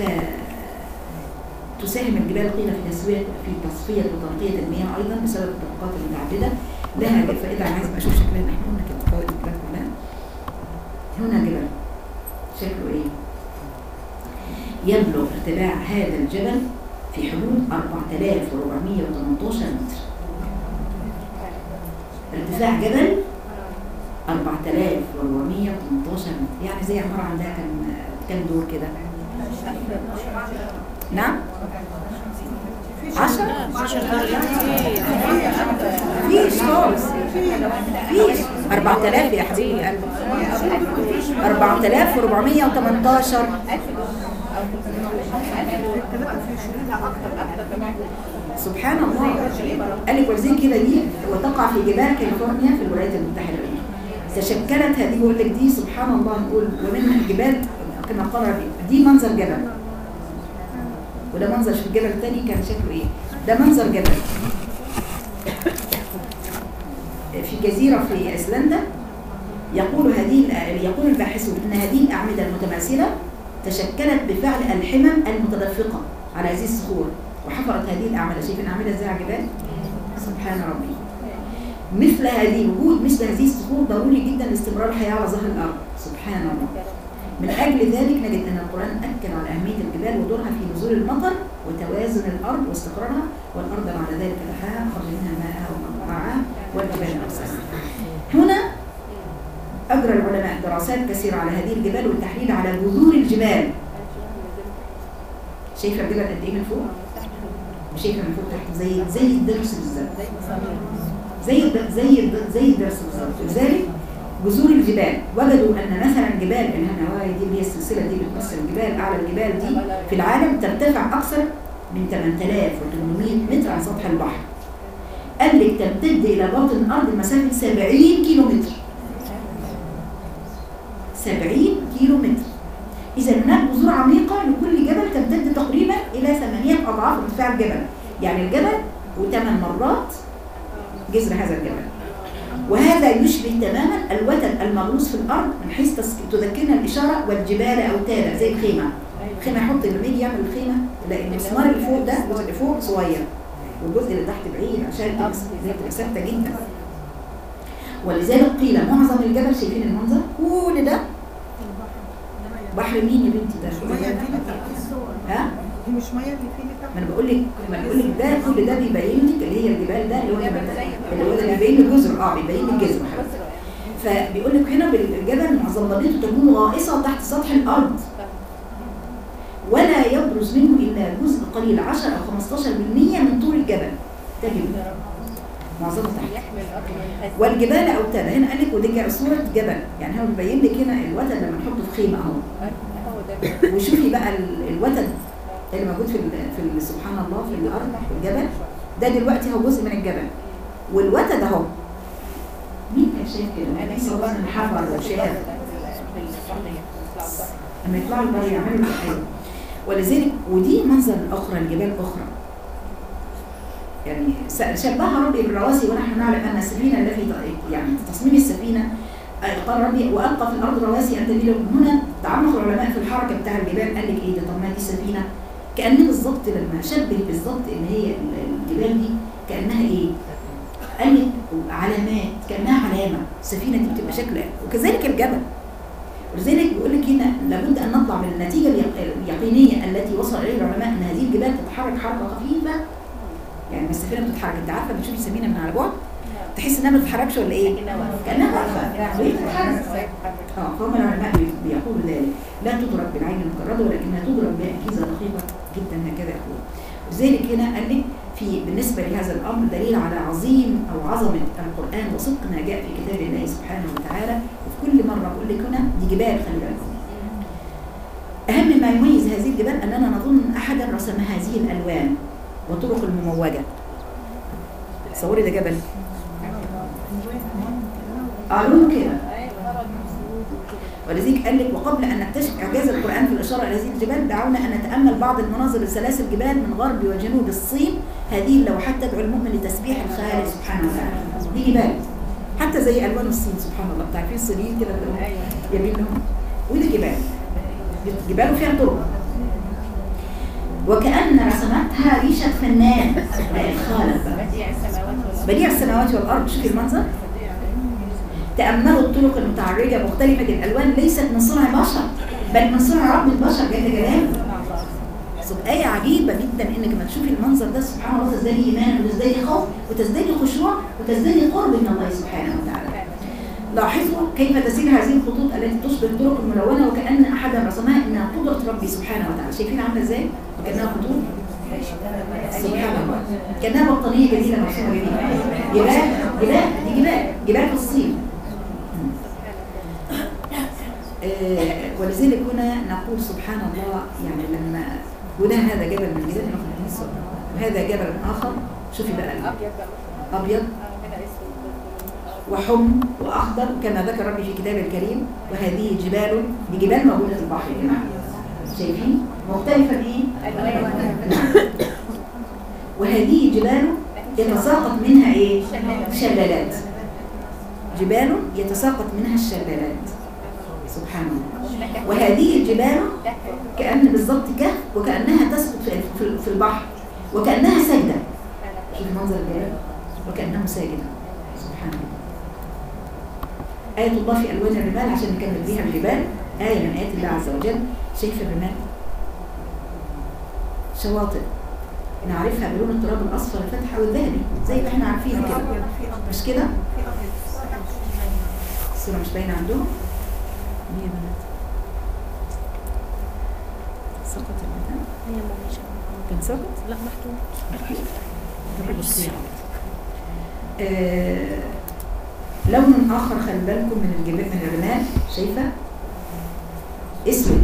تساهم الجبال قيل في تسويه في تصفيه وتنقيه المياه ايضا بسبب الطبقات المتعدده لها فائده انا عايز اشوف شكلها احنا قلنا كده فوائد الجبال كلها هنا جبل شكله ايه؟ يبلغ ارتفاع هذا الجبل في حدود 4418 متر ارتفاع جبل 4418 متر يعني زي عمارة عندها كم كم دور كده نعم عشرة فيش خالص فيش 4000 يا حبيبي قلبي 4418 سبحان الله قال لك ولذلك كده دي وتقع في جبال كاليفورنيا في الولايات المتحده الامريكيه تشكلت هذه بقول لك دي سبحان الله نقول ومنها الجبال كما قال ربي دي منظر جبل وده منظر في الجبل الثاني كان شكله ايه ده منظر جبل في جزيره في ايسلندا يقول هذه يقول الباحثون ان هذه الاعمده المتماثله تشكلت بفعل الحمم المتدفقه على هذه الصخور وحفرت هذه الاعمده شايف الاعمده ازاي على الجبال سبحان ربي مثل هذه وجود مثل هذه الصخور ضروري جدا لاستمرار الحياه على ظهر الارض سبحان الله من اجل ذلك نجد ان القران اكد على اهميه الجبال ودورها في نزول المطر وتوازن الارض واستقرارها والارض بعد ذلك دحاها خرج منها ماءها ومرعاها والجبال ارسلها هنا اجرى العلماء دراسات كثيره على هذه الجبال والتحليل على جذور الجبال شايفه الجبل قد ايه من فوق مش شايفه من فوق تحت زي زي الدرس بالظبط زي الد- زي الد- زي الدرس بالظبط لذلك جذور الجبال وجدوا ان مثلا جبال الهنواي دي اللي هي السلسله دي بتمثل الجبال اعلى الجبال دي في العالم ترتفع اكثر من 8800 متر عن سطح البحر قال لك تمتد الى باطن الارض مسافه 70 كيلو متر 70 كيلو متر اذا هناك جذور عميقه لكل جبل تمتد تقريبا الى ثمانيه اضعاف ارتفاع الجبل يعني الجبل وثمان مرات جذر هذا الجبل وهذا يشبه تماما الوتد المغروس في الارض من حيث تس- تذكرنا الاشاره والجبال اوتادا زي الخيمه الخيمه يحط لما يجي يعمل الخيمه تلاقي المسمار اللي فوق ده الجزء اللي فوق صغير والجزء اللي تحت بعيد عشان تبقى تبقى ثابته جدا ولذلك قيل معظم الجبل شايفين المنظر كل ده بحر مين يا بنتي ده؟ ها؟ دي مش ميه اللي فيه تحت ما انا بقول لك ما انا بقول لك ده كل ده بيبين لك اللي هي الجبال ده اللي هو الجبل- اللي هو ده بيبين الجزر اه بيبين الجزر فبيقول لك هنا بالجبل معظمته تكون غائصه تحت سطح الارض ولا يبرز منه الا جزء قليل 10 او 15% من طول الجبل تجد معظمه تحت والجبال اوتادا هنا قال لك ودي صوره جبل يعني هو بيبين لك هنا الوتد لما نحطه في خيمه اهو وشوفي بقى ال- الوتد اللي موجود في ال- في ال- سبحان الله في الارض في الجبل ده دلوقتي هو جزء من الجبل والوتد اهو مين كان شايف كده؟ انا صور الحفر وشاف لما يطلعوا البر يعملوا ايه ولذلك ودي منظر اخرى الجبال اخرى يعني س- شبهها ربي بالرواسي ونحن نعلم ان السفينه التي ت- يعني تصميم السفينه آه، قال ربي والقى في الارض رواسي ان تميل هنا تعمق العلماء في الحركه بتاع الجبال قال لك ايه ده طب ما دي سفينه كان بالظبط لما شبه بالظبط ان هي ال- الجبال دي كانها ايه؟ قال لك علامات كانها علامه السفينه دي بتبقى شكل وكذلك الجبل ولذلك بيقول لك هنا لابد ان نطلع من النتيجه اليق- اليقينيه التي وصل اليها العلماء ان هذه الجبال تتحرك حركه خفيفه يعني ما السفينه بتتحرك انت عارفه بتشوفي السفينه من على بعد تحس انها ما بتتحركش ولا ايه؟ كانها واقفه وهي بتتحرك اه فهم العلماء بي- بيقولوا ذلك لا تضرب بالعين المجرده ولكنها تضرب باجهزه دقيقه جدا هكذا يقول لذلك هنا قال لك في بالنسبه لهذا الامر دليل على عظيم او عظمه القران وصدق ما جاء في كتاب الله سبحانه وتعالى وفي كل مره بقول لك هنا دي جبال خلي بالكم اهم ما يميز هذه الجبال اننا نظن ان احدا رسم هذه الالوان وطرق المموجه تصوري ده جبل قالوا كده ولذلك قال لك وقبل ان نكتشف اعجاز القران في الاشاره الى هذه الجبال دعونا ان نتامل بعض المناظر لسلاسل جبال من غرب وجنوب الصين هذه اللوحات تدعو المؤمن لتسبيح الخالق سبحانه وتعالى دي جبال حتى زي الوان الصين سبحان الله بتاع في الصينيين كده اللي هم جايبين لهم ودي جبال جبال فيها طرق وكأن رسمتها ريشة فنان لا الخالق بقى بديع السماوات والأرض بديع السماوات والارض شوفي المنظر تأملوا الطرق المتعرجة مختلفة الألوان ليست من صنع بشر بل من صنع رب البشر جل جلاله سب آية عجيبة جدا إنك لما تشوفي المنظر ده سبحان الله تزدادي إيمان وتزدادي خوف وتزدادي خشوع وتزدادي قرب من الله سبحانه وتعالى لاحظوا كيف تسير هذه الخطوط التي تشبه الطرق الملونة وكأن أحدا رسمها إنها قدرة ربي سبحانه وتعالى شايفين عاملة إزاي؟ وكأنها خطوط سبحان الله كأنها بطانية جميلة مرسومة جميلة جبال جبال دي جبال جبال في الصين آه، ولذلك هنا نقول سبحان الله يعني لما هنا هذا جبل من جبال ناخد من الصبح وهذا جبل آخر شوفي بقى أبيض بقى أبيض آه، هنا أسود وحم وأخضر كما ذكر ربي في كتابه الكريم وهذه جبال دي جبال موجودة في البحر يا جماعة شايفين مختلفة بإيه؟ ألوان وهذه جبال يتساقط منها ايه شلالات جبال يتساقط منها الشلالات سبحان الله وهذه الجبال كأن بالضبط كهف وكأنها تسقط في- في في البحر وكأنها سجدة شوف منظر الجبال وكأنه ساجدة سبحان الله آية الله في ألوان الرمال عشان نكمل بيها الجبال آية من آيات الله عز وجل شايف الرمال شواطئ نعرفها بلون التراب الأصفر الفاتح أو الذهبي زي ما احنا عارفين كده مش كده؟ الصورة مش باينة عندهم؟ ليه يا بنات؟ سقط المكان؟ كان سقط؟ لا محطوط طب بصي آه لون آخر خلي بالكم من الجبال من الرمال شايفة؟ اسود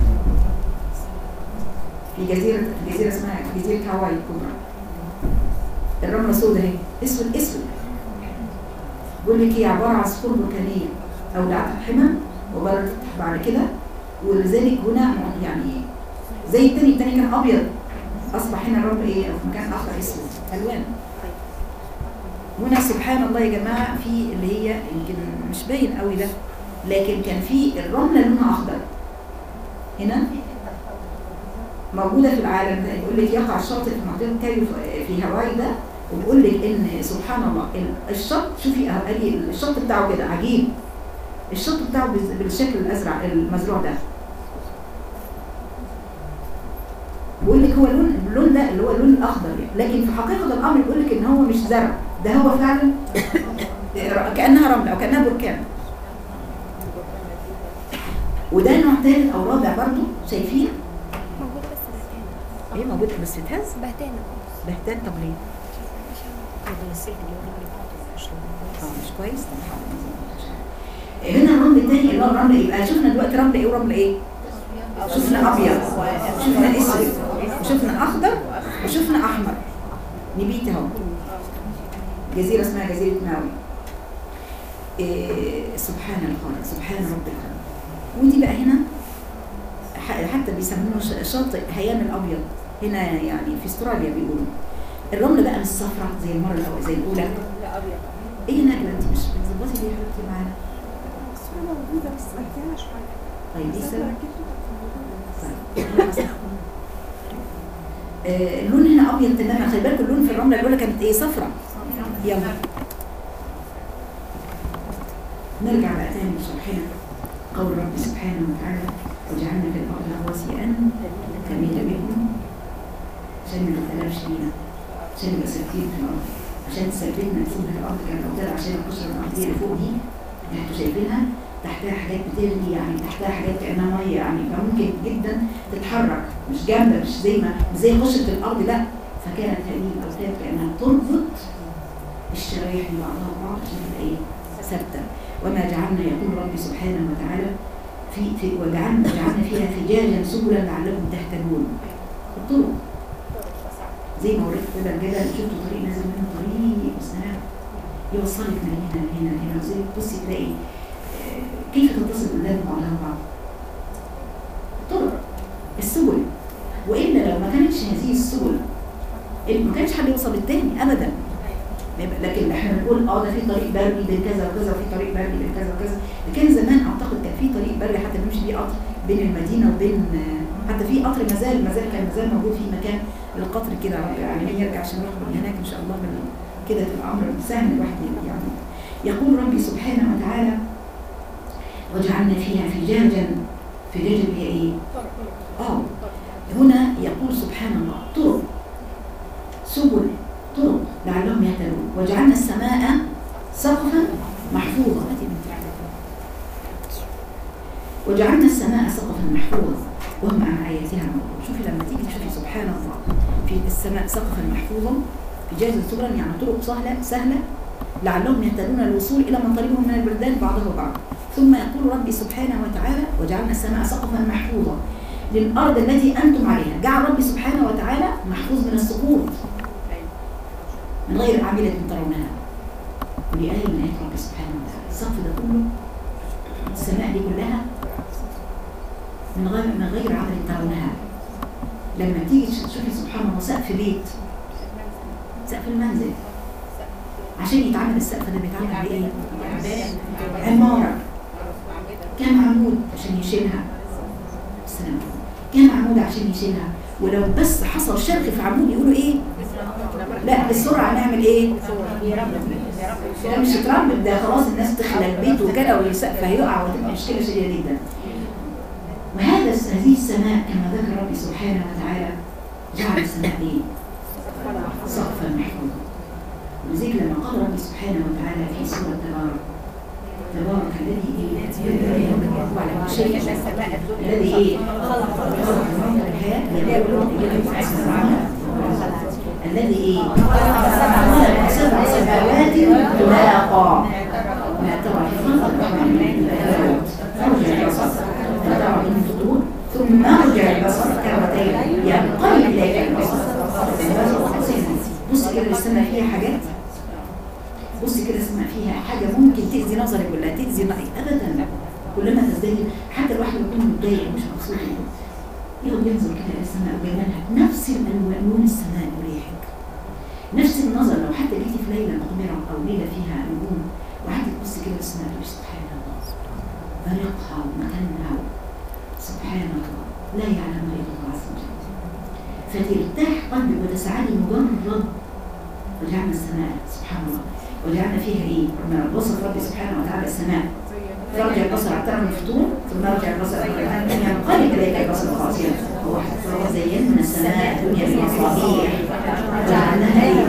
في جزيرة جزيرة اسمها جزيرة هاواي الكبرى الرملة سوداء اهي اسود اسود بيقول لك هي عبارة عن صخور بركانية أو دعت حمى وبردت بعد كده ولذلك هنا يعني زي التاني التاني كان أبيض أصبح هنا الرمل إيه أو في مكان آخر اسود ألوان هنا سبحان الله يا جماعة في اللي هي يمكن مش باين قوي ده لكن كان في الرملة لونها أخضر هنا موجودة في العالم ده يقول لك يقع الشاطئ في منطقة كايو في هاواي ده وبيقول لك ان سبحان الله ال- الشط شوفي أهو قال لي الشط بتاعه كده عجيب الشط بتاعه بز- بالشكل الازرع المزروع ده بيقول لك هو لون اللون ده اللي هو اللون الاخضر لكن في حقيقه الامر بيقول لك ان هو مش زرع ده هو فعلا كانها رمله او كانها بركان وده نوع ثالث او رابع برضو شايفين موجودة بس بهتانة ايه موجود بس بتهز بهتانة بهتان طب ليه؟ اه مش كويس طب حاضر. هنا الرمل الثاني اللي هو الرمل يبقى شفنا دلوقتي رمل ايه ورمل ايه؟ شفنا ابيض شفنا اسود وشفنا اخضر وشفنا احمر نبيت اهو جزيره اسمها جزيره ماوي إيه سبحان الخالق سبحان رب الخالق ودي بقى هنا ح- حتى بيسموه ش- شاطئ هيام الابيض هنا يعني في استراليا بيقولوا الرمل بقى مش صفراء زي المره الاولى زي الاولى لا ابيض ايه نجوى انت مش بتظبطي ليه يا حبيبتي معانا الصورة موجودة بس ركزها شوية طيب ايه بس السبب؟ أنا ركزت طيب. آه، اللون هنا ابيض تماما خلي بالكم اللون في الرمله الاولى كانت ايه صفراء يلا نرجع بقى تاني لشرحنا قول رب سبحانه وتعالى وجعلنا في الارض رواسي ان تميد بكم عشان ما نختلفش بينا عشان نبقى ثابتين في الارض عشان تثبتنا نسيبها في الارض كالأوتاد عشان القشره الارضيه اللي فوق دي اللي انتوا شايفينها تحتها حاجات بتغلي يعني تحتها حاجات كانها ميه يعني فممكن جدا تتحرك مش جامده مش زي ما مش زي قشره الارض لا فكانت هذه الاوتاد كانها تربط الشرايح ببعضها ببعض عشان تبقى ايه ثابته وما جعلنا يقول ربي سبحانه وتعالى في, في وجعلنا جعلنا فيها فجاجا سبلا لعلكم تهتدون الطرق زي ما وريت كده الجبل شفتوا طريق نازل منه طريق وسلام يوصلك من هنا لهنا لهنا زي بصي تلاقي آه، كيف تتصل قدام بعضها بعض الطرق السبل والا لو ما كانتش هذه السبل ما كانش حد يوصل للتاني ابدا يبقى- لكن احنا بنقول اه ده في طريق بري بين كذا وكذا وفي طريق بري بين كذا وكذا لكن زمان اعتقد كان في طريق بري حتى بنمشي بيه قطر بين المدينه وبين آه، حتى في قطر مازال مازال كان مازال موجود في مكان للقطر كده يعني يرجع عشان نروح من هناك ان شاء الله من كده تبقى امر سهل الواحد يعني يقول ربي سبحانه وتعالى وجعلنا فيها فجاجا فجاجا هي ايه؟ اه هنا يقول سبحان الله طرق سبل طرق لعلهم يهتدون وجعلنا السماء سقفا محفوظا وجعلنا السماء سقفا محفوظا وهم عن آياتها معرضون شوفي لما تيجي تشوفي سبحان الله في السماء سقفا محفوظا في جاز سبلا يعني طرق سهلة سهلة لعلهم يهتدون للوصول إلى من قريبهم من البلدان بعضها بعض ثم يقول ربي سبحانه وتعالى وجعلنا السماء سقفا محفوظا للأرض التي أنتم عليها جعل ربي سبحانه وتعالى محفوظ من السقوط من غير عاملة ترونها ودي آية من آيات ربي سبحانه وتعالى السقف ده كله السماء دي كلها من غير من غير عمل ترونها لما تيجي تشوفي سبحان الله سقف بيت سقف المنزل عشان يتعمل السقف ده بيتعمل بايه؟ عمارة كام عمود عشان يشيلها السلام كام عمود عشان يشيلها ولو بس حصل شرخ في عمود يقولوا ايه؟ لا بسرعة نعمل ايه؟ ده مش يترمم ده خلاص الناس تخلى البيت وكده والسقف هيقع وتبقى مشكلة شديدة جدا وهذا هذه السماء كما ذكر ربي سبحانه وتعالى جعل السماء ايه؟ سقفا محفوظا ولذلك لما قال ربي سبحانه وتعالى في سورة تبارك تبارك الذي ايه؟ على كل شيء الذي ايه؟ خلق الموت والحياة ليبلوكم أيكم أحسن عملا الذي ايه؟ خلق سبع سماوات طلاقا ما ترى في خلق الرحمن من تفاوت ارجع البصر فترى من فطور ثم ارجع البصر كرتين ينقلب اليك البصر بص كده السماء فيها حاجات بص كده السماء فيها حاجه ممكن تاذي نظرك ولا تاذي نظرك ابدا كلما تزداد حتى الواحد يكون متضايق مش مبسوط يقعد ينظر كده الى السماء وجمالها نفس الالوان لون السماء مريحك نفس النظر لو حتى جيتي في ليله مقمره او ليله فيها نجوم وقعدت تبص كده السماء تقولي سبحان الله بريقها ومكانها سبحان الله لا يعلمها الا الله عز وجل فترتاح قلبك وتسعدي مجرد وجعلنا السماء سبحان الله وجعلنا فيها ايه؟ لما وصف ربي سبحانه وتعالى السماء ترجع البصر على من الفطور ثم يرجع البصر ينقلب اليك البصر خاسئا وزينا السماء الدنيا بمصابيح وجعلناها ايه؟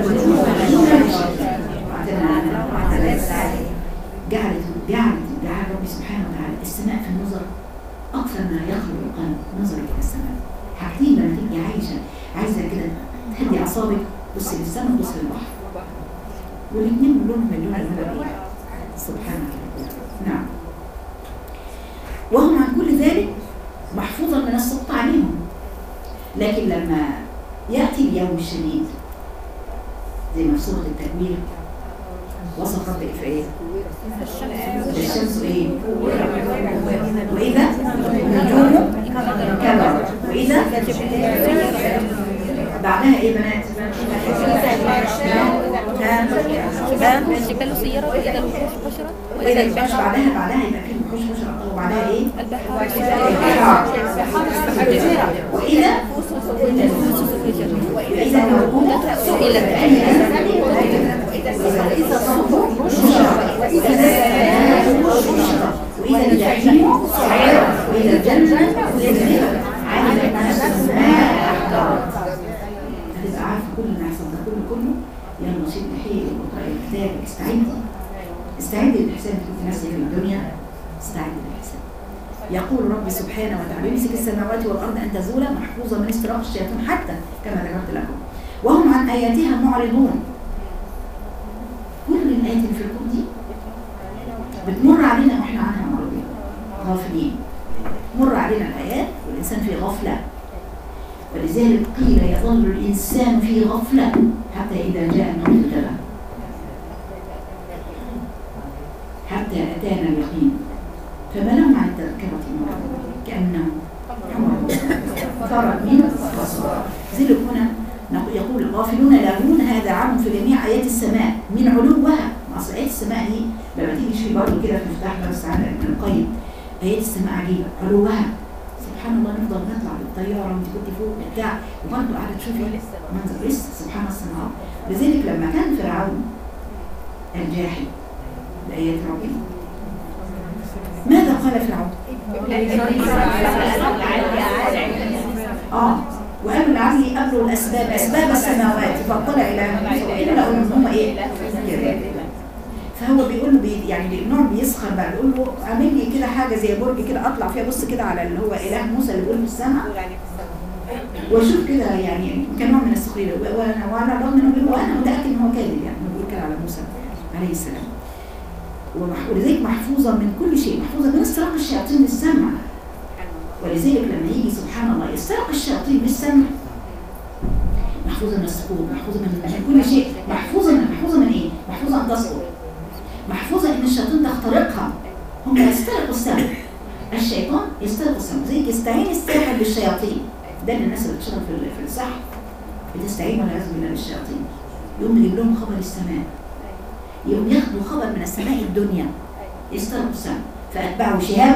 جعلت جعلت جعل ربي سبحانه وتعالى السماء في النظر اكثر ما يخلق القلب نظرك الى السماء حاجتين لما تبقي عايشه عايزه كده تهدي اعصابك بصي للسماء بصي للبحر والاثنين لونهم من لون المدى سبحانك نعم وهم عن كل ذلك محفوظا من السقط عليهم لكن لما ياتي اليوم الشديد زي ما في سوره التكوير وصف ربك في ايه؟ الشمس ايه؟ واذا النجوم كبر وإذا بعدها إيه بنات؟ ها؟ الجبال سيرت وإذا الوحوش حشرت وإذا البحر بعدها بعدها يبقى فيه وحوش حشرة وبعدها إيه؟ البحار البحار وإذا وإذا الموءودة سئلت بأي ذنب وإذا الصحف نشرت وإذا السماء نشرت وإذا الجحيم سعرت وإذا الجنة أزلفت علمت نفس ما أحضرت هتبقى عارفة كل اللي هيحصل ده كله كله يلا شد حيلك واقرأي الكتاب استعدي استعدي للإحسان في نفسك في الدنيا استعدي للإحسان يقول رب سبحانه وتعالى يمسك السماوات والأرض أن تزولا محفوظة من استراق الشياطين حتى كما ذكرت لكم وهم عن آياتها معرضون كل الآيات اللي في الكون دي بتمر علينا واحنا عنها معرضين غافلين مر علينا الآيات والإنسان في غفلة ولذلك قيل يظل الإنسان في غفلة حتى إذا جاء الموت تبع حتى أتانا اليقين فما لهم عن التذكرة معرضون كأنهم حمر فرد من قصر ذلك هنا نق- يقول الغافلون لاهون هذا عام في جميع آيات السماء من علوها ما أصل آيات السماء دي لما تيجي تشوفي برضه كده في مفتاح درس عن ابن القيم آيات السماء عجيبة علوها سبحان الله نفضل نطلع بالطيارة وانت كنت فوق بتاع وبرضه قاعدة تشوفي منظر لسه سبحان السماء لذلك لما كان فرعون الجاحد بآيات ربنا ماذا قال فرعون؟ اه وقالوا لعلي قبلوا الاسباب اسباب السماوات فاطلع الى موسى الا ان هم ايه كده. فهو بيقول له بي يعني النوع بيسخر بقى بيقول له اعمل لي كده حاجه زي برج كده اطلع فيها بص كده على اللي هو اله موسى اللي بيقول في السماء واشوف كده يعني كان نوع من السخريه و- وانا وعلى الرغم انه بيقول وانا متاكد ان هو كاذب يعني هو بيقول كده على موسى عليه السلام ومح- ولذلك محفوظه من كل شيء محفوظه من استراق الشياطين للسمع ولذلك لما يجي سبحان الله يسترق الشياطين بالسمع محفوظة من السقوط محفوظة من من كل شيء محفوظة من محفوظة من ايه؟ محفوظة ان تسقط محفوظة ان الشياطين تخترقها هم يسترقوا السمع الشيطان يسترق السمع زي يستعين الساحر بالشياطين ده اللي الناس اللي بتشتغل في ال- في السحر بتستعين والعياذ بالله بالشياطين يقوم يجيب لهم خبر السماء يقوم ياخدوا خبر من السماء الدنيا يسترقوا السمع فأتبعوا شهاب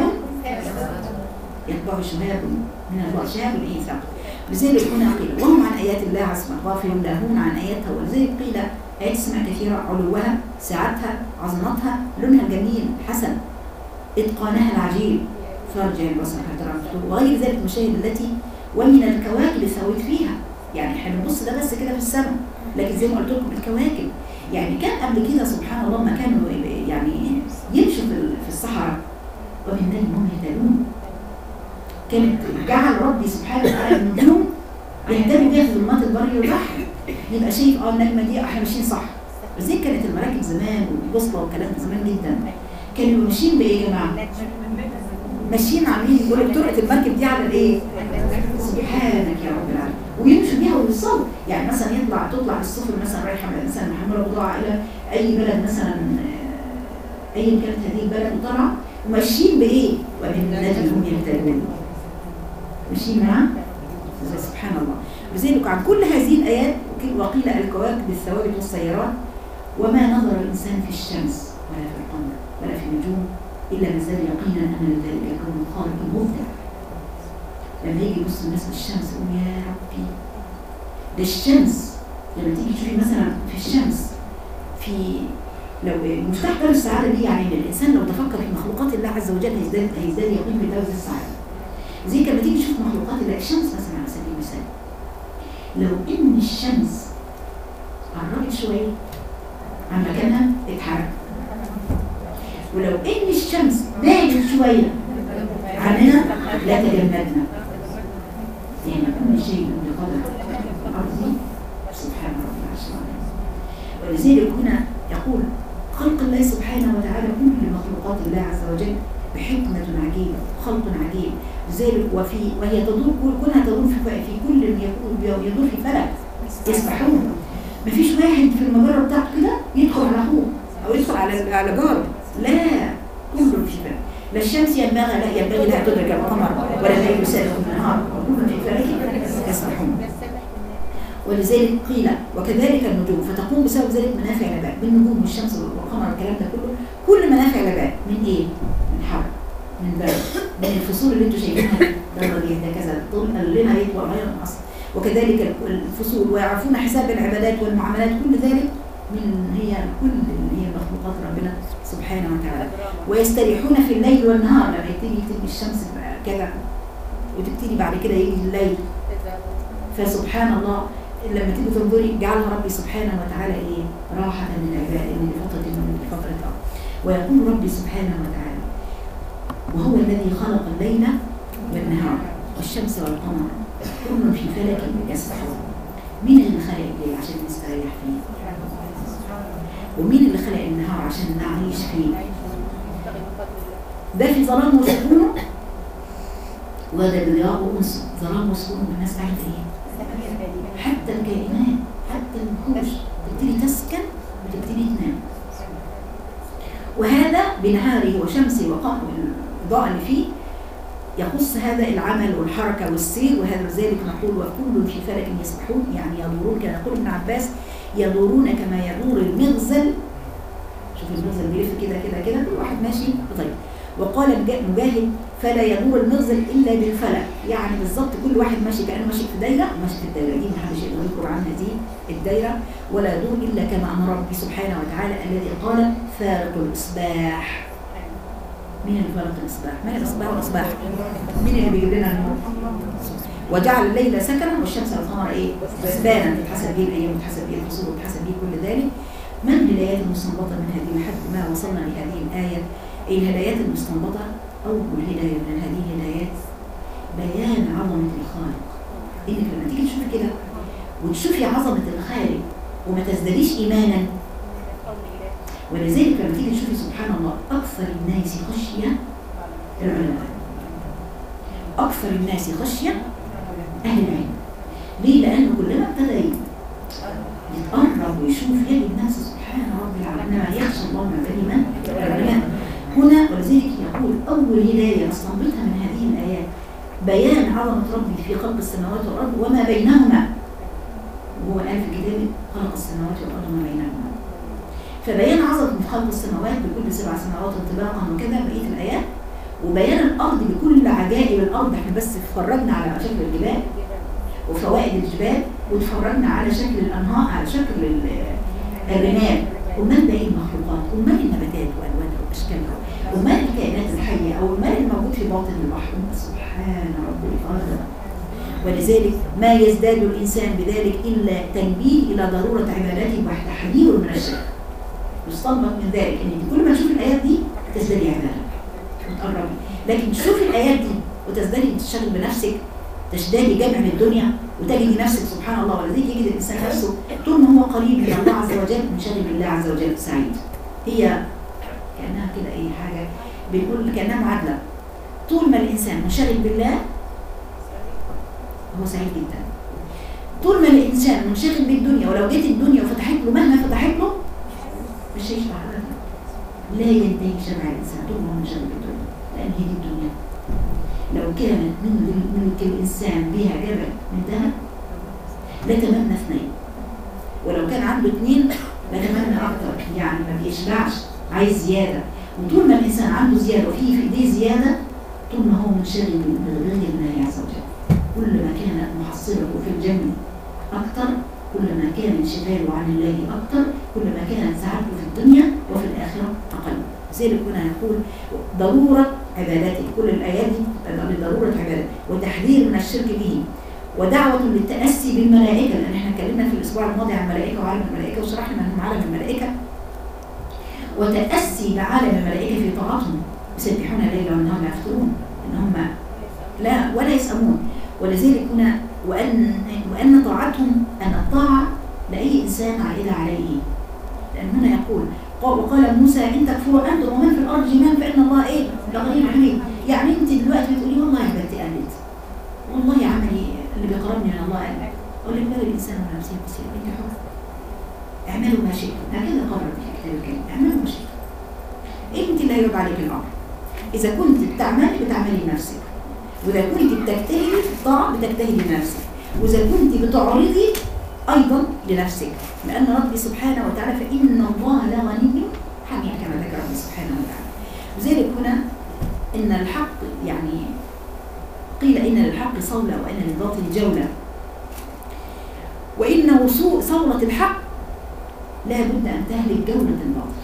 يتبع شهاب من الله شهاب ايه ثقب لذلك هنا قيل وهم عن ايات الله عز وجل غافلون لاهون عن اياتها ولذلك قيل ايات السماء كثيره علوها سعتها عظمتها لونها الجميل حسن اتقانها العجيب فارجع البصر حتى ترى وغير ذلك المشاهد التي ومن الكواكب الثويت فيها يعني احنا بنبص ده بس كده في السماء لكن زي ما قلت لكم الكواكب يعني كان قبل كده سبحان الله ما كانوا يعني يمشوا في ال- في الصحراء وبالنجم هم يهتدون كانت جعل ربي سبحانه وتعالى النجوم يهتدوا بيها في ظلمات البر والبحر يبقى شايف اه النجمه دي احنا ماشيين صح بس زي كانت المراكب زمان والبوصله والكلام ده زمان جدا كانوا يبقوا ماشيين بايه يا جماعه؟ ماشيين عاملين يقول لك طرقه المركب دي على الايه؟ سبحانك يا رب العالمين ويمشوا بيها ويوصلوا يعني مثلا يطلع تطلع السفن مثلا رايحه مثلا محمله بضاعه الى اي بلد مثلا آه، ايا كانت هذه البلد وطالعه وماشيين بايه؟ وبالنجم هم يهتدون ماشيين معاه؟ سبحان الله لذلك عن كل هذه الايات وقيل الكواكب الثوابت والسيارات وما نظر الانسان في الشمس ولا في القمر ولا في النجوم الا ما زال يقينا ان ذلك يكون خالق مبدع لما يجي يبص الناس بالشمس يقول يا ربي ده الشمس لما تيجي تشوفي مثلا في الشمس في لو مفتاح دار السعاده دي يعني إن الانسان لو تفكر في مخلوقات الله عز وجل هيزداد هيزداد يقين بدار السعاده زي كما تيجي تشوف مخلوقات الله الشمس مثلا على سبيل المثال لو ان الشمس قربت شويه عن مكانها اتحرك ولو ان الشمس بعدت شويه عننا لا تجمدنا يعني كل شيء بقدر أرضي سبحان رب العرش العظيم ولذلك هنا يقول خلق الله سبحانه وتعالى كل مخلوقات الله عز وجل بحكمة عجيبة خلق عجيب لذلك وفي وهي تدور كل- كلها تدور في في كل يكون- يدور في فلك يسبحون مفيش واحد في المجرة بتاعته كده يدخل على أخوه أو يدخل على على جاره لا كله في فلك لا الشمس ينبغي لا ينبغي لها تدرك القمر ولا الليل سابق النهار وكل في فلك يسبحون ولذلك قيل وكذلك النجوم فتقوم بسبب ذلك منافع العباد بالنجوم والشمس والقمر والكلام ده كله كل منافع العباد من ايه؟ من حر من برد من الفصول اللي انتوا شايفينها ده الربيع ده كذا طول لنا يطول غير الاصل وكذلك الفصول ويعرفون حساب العبادات والمعاملات كل ذلك من هي كل اللي هي مخلوقات ربنا سبحانه وتعالى ويستريحون في الليل والنهار لما يبتدي تبقى الشمس كذا وتبتدي بعد كده يجي الليل فسبحان الله لما تيجي تنظري جعلها ربي سبحانه وتعالى ايه راحة للعباد من فترة من فترة ويقول ربي سبحانه وتعالى وهو الذي خلق الليل والنهار والشمس والقمر كل في فلك يسبحون مين اللي خلق الليل عشان نستريح فيه ومين اللي خلق النهار عشان نعيش فيه ده في ظلام وسكونه وده بضياء وانس ظلام وسكونه الناس عايزه ايه حتى الكائنات حتى الوحوش تبتدي تسكن وتبتدي تنام وهذا بنهاره وشمسه وقمره الإضاءة اللي فيه يخص هذا العمل والحركة والسير وهذا ذلك نقول وكل في فلك يسبحون يعني يدورون كما يقول ابن عباس يدورون كما يدور المغزل شوف المغزل بيلف كده كده كده كل واحد ماشي طيب وقال مجاهد فلا يدور المغزل الا بالفلك يعني بالظبط كل واحد ماشي كانه ماشي في دايره ماشي في الدايره دي محدش يقدر يذكر عنها دي الدايره ولا يدور الا كما امر ربي سبحانه وتعالى الذي قال فارق الاصباح مين اللي فارق الاصباح؟ ما الاصباح والاصباح؟ مين اللي بيجيب لنا النور؟ وجعل الليل سكنا والشمس والقمر ايه؟ حسبانا تتحسب به الايام وتتحسب به الفصول وتتحسب به كل ذلك ما الهدايات المستنبطه من هذه لحد ما وصلنا لهذه الايه الهدايات المستنبطه اول هدايه من هذه الهدايات بيان عظمه الخالق انك لما تيجي تشوفي كده وتشوفي عظمه الخالق وما تزداديش ايمانا ولذلك لما تيجي تشوفي سبحان الله اكثر الناس خشيه العلماء اكثر الناس خشيه اهل العلم ليه لانه كلما ابتدى يتقرب ويشوف يجد نفسه سبحان رب العالمين انما يخشى الله من بني من العلماء هنا ولذلك يقول اول هدايه نستنبطها من هذه الايات بيان عظمه ربي في خلق السماوات والارض وما بينهما وهو قال في كتابه خلق السماوات والارض وما بينهما فبيان عظمه خلق السماوات بكل سبع سماوات انطباقا وكذا بقيه الايات وبيان الارض بكل عجائب الارض احنا بس اتفرجنا على شكل الجبال وفوائد الجبال واتفرجنا على شكل الانهار على شكل الرمال ومال باقي المخلوقات ومال النباتات والوانها واشكالها ومال الكائنات الحيه او المال الموجود في باطن البحر سبحان رب الارض ولذلك ما يزداد الانسان بذلك الا تنبيه الى ضروره عبادته وتحذيره من الشرك يستنبط من ذلك ان انت كل ما تشوف الايات دي تزدادي عباده وتقربي لكن تشوفي الايات دي وتزدادي تشتغل بنفسك تشتاقي جمع من الدنيا وتجدي نفسك سبحان الله ولذلك يجد الانسان نفسه طول ما هو قريب من الله عز وجل منشغل بالله عز وجل سعيد هي كانها كده اي حاجه بنقول كانها معادله طول ما الانسان منشغل بالله هو سعيد جدا طول ما الانسان منشغل بالدنيا ولو جت الدنيا وفتحت له مهما فتحت له مش هيشبع ابدا لا ينتهي شبع الانسان طول ما هو منشغل بالدنيا لان هي دي الدنيا لو كانت من ملك الإنسان بها جبل من ذهب لتمنى اثنين ولو كان عنده اثنين لتمنى أكتر يعني ما بيشبعش عايز زيادة وطول ما الإنسان عنده زيادة وفيه في إيديه زيادة طول ما هو منشغل بغير الله عز وجل كل ما كانت محصلته في الجنة أكتر كل ما كان انشغاله عن الله أكتر كل ما كانت سعادته في الدنيا وفي الآخرة أقل لذلك هنا يقول ضرورة عبادته كل الآيات دي ضرورة عبادته وتحذير من الشرك به ودعوة للتأسي بالملائكة لأن احنا اتكلمنا في الأسبوع الماضي عن الملائكة وعالم الملائكة وشرحنا أنهم عالم الملائكة وتأسي بعالم الملائكة في طاعتهم يسبحون الليل والنهار لا يفترون إن هم لا ولا يسأمون ولذلك هنا وأن وأن طاعتهم أن الطاعة لأي إنسان عائدة عليه لأن هنا يقول وقال موسى ان تكفروا انتم ومن في الارض جميعا فان الله ايه لغني حميد يعني انت دلوقتي بتقولي والله يا بنتي قلت والله عملي اللي بيقربني من الله قلت اقول لك بل الانسان على نفسه بصير انت حر اعملوا ما شئتم هكذا قرر في كتاب الكريم اعملوا ما شئتم انت اللي هيرد عليك الامر إذا كنت بتعملي بتعملي لنفسك وإذا كنت بتجتهدي في الطاعة بتجتهدي لنفسك وإذا كنت بتعرضي أيضا لنفسك لأن ربي سبحانه وتعالى فإن الله لغني حميد كما ذكر ربي سبحانه وتعالى لذلك هنا إن الحق يعني قيل إن للحق صولة وإن للباطل جولة وإن وصول ثورة الحق لا بد أن تهلك جولة الباطل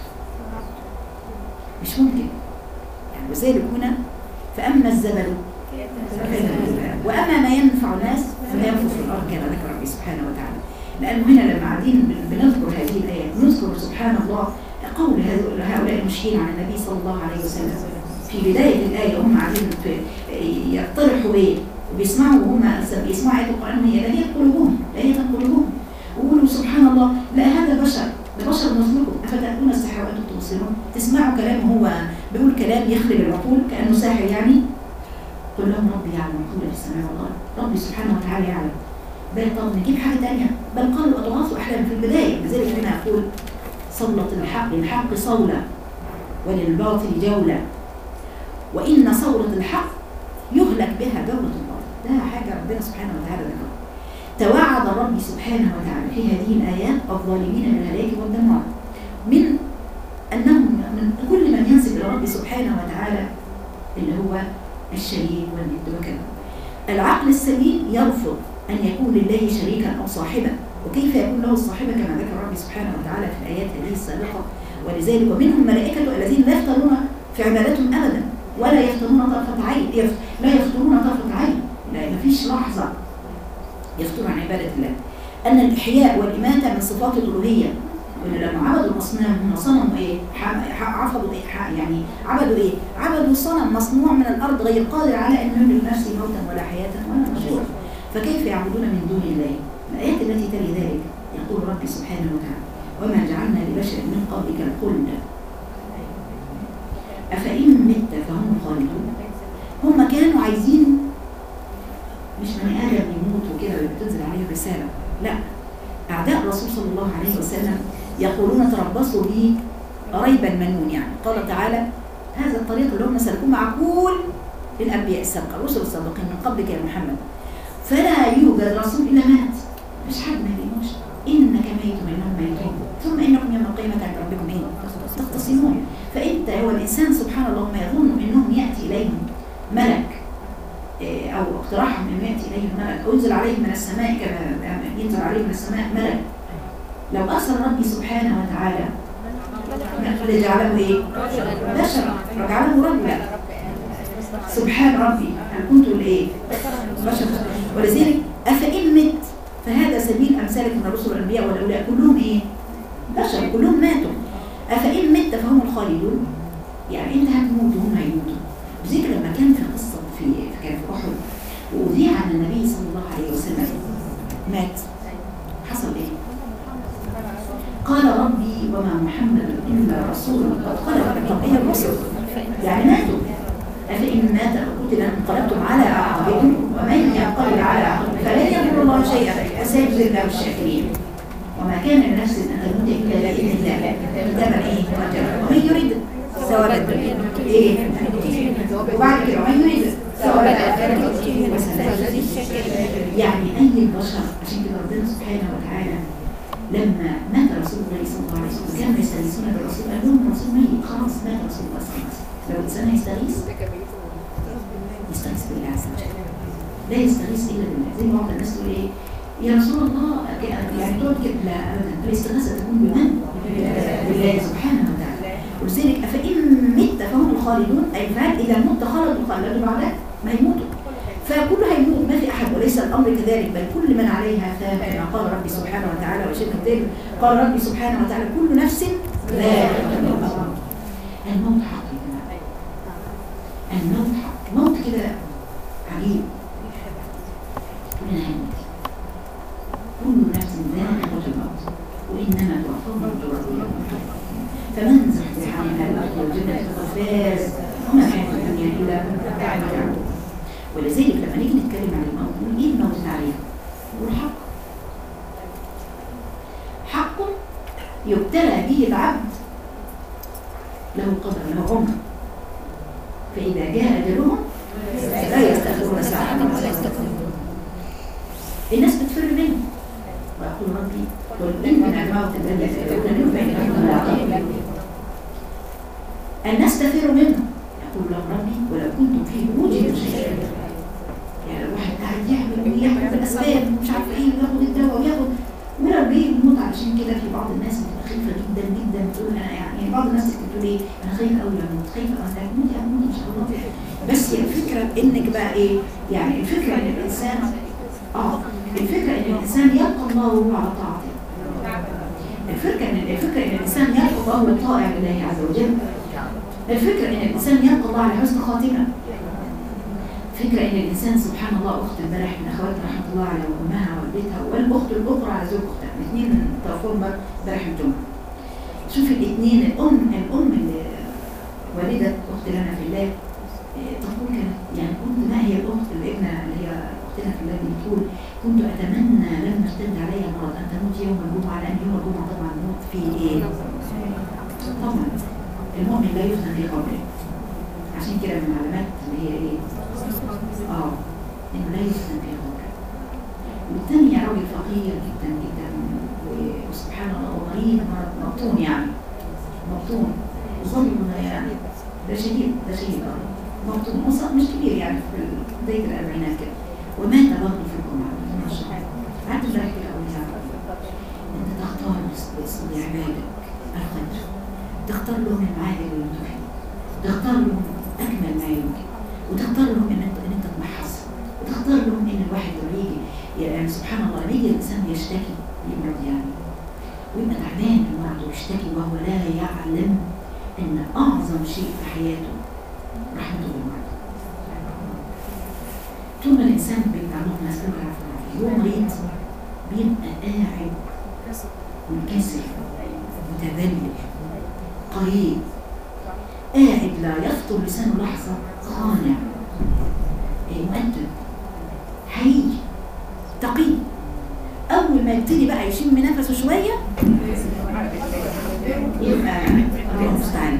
مش ممكن يعني وذلك هنا فأما الزبل فكان الزبال. وأما ما ينفع الناس فلا ينفع في الأرض كما ذكر ربي سبحانه وتعالى لأنه هنا لما قاعدين بن- بنذكر هذه الآيات نذكر سبحان الله قول هذو- هؤلاء المشركين عن النبي صلى الله عليه وسلم في بداية الآية هم قاعدين في- يقترحوا إيه وبيسمعوا وهم بيسمعوا آية القرآن وهي لا هي قلوبهم لا هي قلوبهم ويقولوا سبحان الله لا هذا بشر ده بشر مثلكم أفتأتون السحر وأنتم تبصرون تسمعوا كلامه هو بيقول كلام يخلل العقول كأنه ساحر يعني قل لهم ربي يعلم كل في السماء والأرض ربي سبحانه وتعالى يعلم بل طب نجيب حاجة تانية بل قالوا أضغاث أحلام في البداية لذلك هنا أقول سلط الحق للحق صولة وللباطل جولة وإن صولة الحق يهلك بها جولة الباطل ده حاجة ربنا سبحانه وتعالى ذكرها توعد الرب سبحانه وتعالى في هذه الآيات الظالمين بالهلاك والدمار من أنهم من كل من ينسب إلى ربي سبحانه وتعالى اللي هو الشريك والند وكذا العقل السليم يرفض أن يكون لله شريكا أو صاحبا وكيف يكون له الصاحبة كما ذكر ربي سبحانه وتعالى في الآيات هذه السابقة ولذلك ومنهم ملائكة الذين لا يفترون في عبادتهم أبدا ولا يفترون طرفة عين يف... لا يفترون طرفة عين لا مفيش لحظة يفترون عن عبادة الله أن الإحياء والإماتة من صفات الألوهية وإن لما عبدوا الأصنام هم صنموا إيه؟ ح- ح- عبدوا إيه؟ ح- يعني عبدوا إيه؟ عبدوا صنم مصنوع من الأرض غير قادر على أن يملك نفسه موتا ولا حياة ولا نشورا فكيف يعبدون من دون الله؟ الآيات التي تلي ذلك يقول ربي سبحانه وتعالى وما جعلنا لبشر من قبلك الخلد أفإن مت فهم خالدون هم كانوا عايزين مش بني آدم يموت وكده وتنزل عليه رسالة لا أعداء الرسول صلى الله عليه وسلم يقولون تربصوا به ريبا منون يعني قال تعالى هذا الطريق اللي هم سلكوه مع كل الأنبياء السابقة الرسل السابقين من قبلك يا محمد فلا يوجد رسول إلا مات مش حد ما بيموتش إنك ميت وإنهم ميتون ثم إنكم يوم القيامة عند ربكم إيه؟ تختصمون فأنت هو الإنسان سبحان الله ما يظن إنهم يأتي إليهم ملك إيه، أو اقتراحهم إنه يأتي إليهم ملك أو ينزل عليهم من السماء كما ينزل عليهم من السماء ملك لو أرسل ربي سبحانه وتعالى لجعله إيه؟ بشرا وجعله رجلا سبحان ربي أنا كنت الإيه؟ بشر ولذلك أفإن مت فهذا سبيل أمثالك من الرسل والأنبياء والأولياء كلهم إيه؟ بشر كلهم ماتوا أفإن مت فهم الخالدون يعني أنت هتموت وهم هيموتوا وذكر لما كان في قصة في كان في أحد وأذيع عن النبي صلى الله عليه وسلم مات حصل إيه؟ قال ربي وما محمد إلا رسول قد خلت من قبله الرسل يعني ماتوا أفإن مات أو قتل انقلبتم على أعقابكم ومن ينقلب على عقبه فلن يضر الله شيئا وسيجزي الله الشاكرين وما كان لنفس أن تموت إلا بإذن الله كتابا إيه مؤجلا ومن يريد ثواب الدنيا إيه وبعد كده ومن يريد ثواب الآخرة وسنجزي يعني أي البشر عشان كده ربنا سبحانه وتعالى لما مات رسول الله صلى الله عليه وسلم كانوا يستغيثون بالرسول قال لهم الرسول ميت خلاص مات رسول الله صلى الله عليه وسلم لو الإنسان هيستغيث يستغيث بالله عز وجل لا يستغيث الا بالله زي ما بعض الناس تقول ايه يا رسول الله يعني تقعد كده لا ابدا الاستغاثه تكون بمن؟ بالله سبحانه وتعالى ولذلك افان مت فهم الخالدون اي فهل اذا مت خلدوا خلدوا بعدها ما يموتوا فكل هيموت ما في احد وليس الامر كذلك بل كل من عليها فان كما قال ربي سبحانه وتعالى وشيخ الدين قال ربي سبحانه وتعالى كل نفس ذائقه الموت الموت حق يا جماعه الموت حق موت كده عجيب كلنا هنموت كل نفس ذائقة الموت وإنما توفون أجوركم يوم القيامة فمن زحزح عن النار والجنة فقد فاز وما الحياة الدنيا إلا متاع الغرور ولذلك لما نيجي نتكلم عن الموت نقول إيه الموت تعريف؟ نقول حق حق يبتلى به العبد له قدر له عمر فإذا جاء أجلهم لا يستأخرون ساعة ولا يستقدمون الناس بتفر منه ويقول ربي قل إن من الموت الذي تدعون منه فإنه ملاقيه الناس تفر منه يقول لهم ربي ولو كنتم في بروج مشيدة يعني الواحد قاعد يعمل وياخد الأسباب ومش عارف إيه وياخد الدواء وياخد ولو جه الموت علشان كده في بعض الناس بتبقى خايفة جدا جدا بتقول أنا يعني يعني بعض الناس تقول إيه أنا خايفة أوي لما خايفة أنا هموت يا هموت إن شاء الله بس هي الفكرة إنك بقى إيه يعني الفكرة إن الإنسان آه الفكرة إن الإنسان يلقى الله وهو على طاعته الفكرة إن الفكرة إن الإنسان يلقى الله وهو طائع لله عز وجل الفكرة إن الإنسان يلقى الله على حسن خاتمة فكرة إن الإنسان سبحان الله أخت امبارح من أخواتنا رحمة الله على أمها ووالدتها والأخت الأخرى على زوج أختها الاثنين توفوا امبارح الجمعة شوف الاثنين الأم الأم اللي والدة أخت لنا في الله إيه، تقول كانت يعني كنت ما هي الأخت الابنة اللي هي أختنا في الله دي بتقول كنت أتمنى لما اشتد علي المرض أن تموت يوم الجمعة لأن يوم الجمعة طبعا الموت فيه إيه؟ طبعا المؤمن لا يفتن في قبره عشان كده من العلامات اللي هي إيه؟ اه انه لا يفتن في قبره والثاني راجل فقير جدا جدا و- وسبحان الله ومريض مرض مبطون يعني مبطون ظلم يعني ده شديد ده شديد اه مبطون وصل مش كبير يعني في بداية الأربعينات كده ومات برضه في الجمعة ما شاء الله قعدت امبارح كده أقول يا رب أنت تختار بس- باسم عبادك الخير تختار لهم المعادن اللي تحب تختار لهم أكمل ما يمكن وتختار لهم ان انت ان انت تمحص وتختار لهم ان الواحد لما يجي يعني سبحان الله لما يجي الانسان يشتكي يمرض يعني ويبقى تعبان من مرضه ويشتكي وهو لا يعلم ان اعظم شيء في حياته رحمته بالمرض طول ما الانسان بيبقى له مسؤول عن هو مريض بيبقى قاعد منكسر متذلل قريب قاعد لا يفطر لسانه لحظة خانع إيه، مؤدب حي تقي أول ما يبتدي بقى يشم نفسه شوية يبقى الله المستعان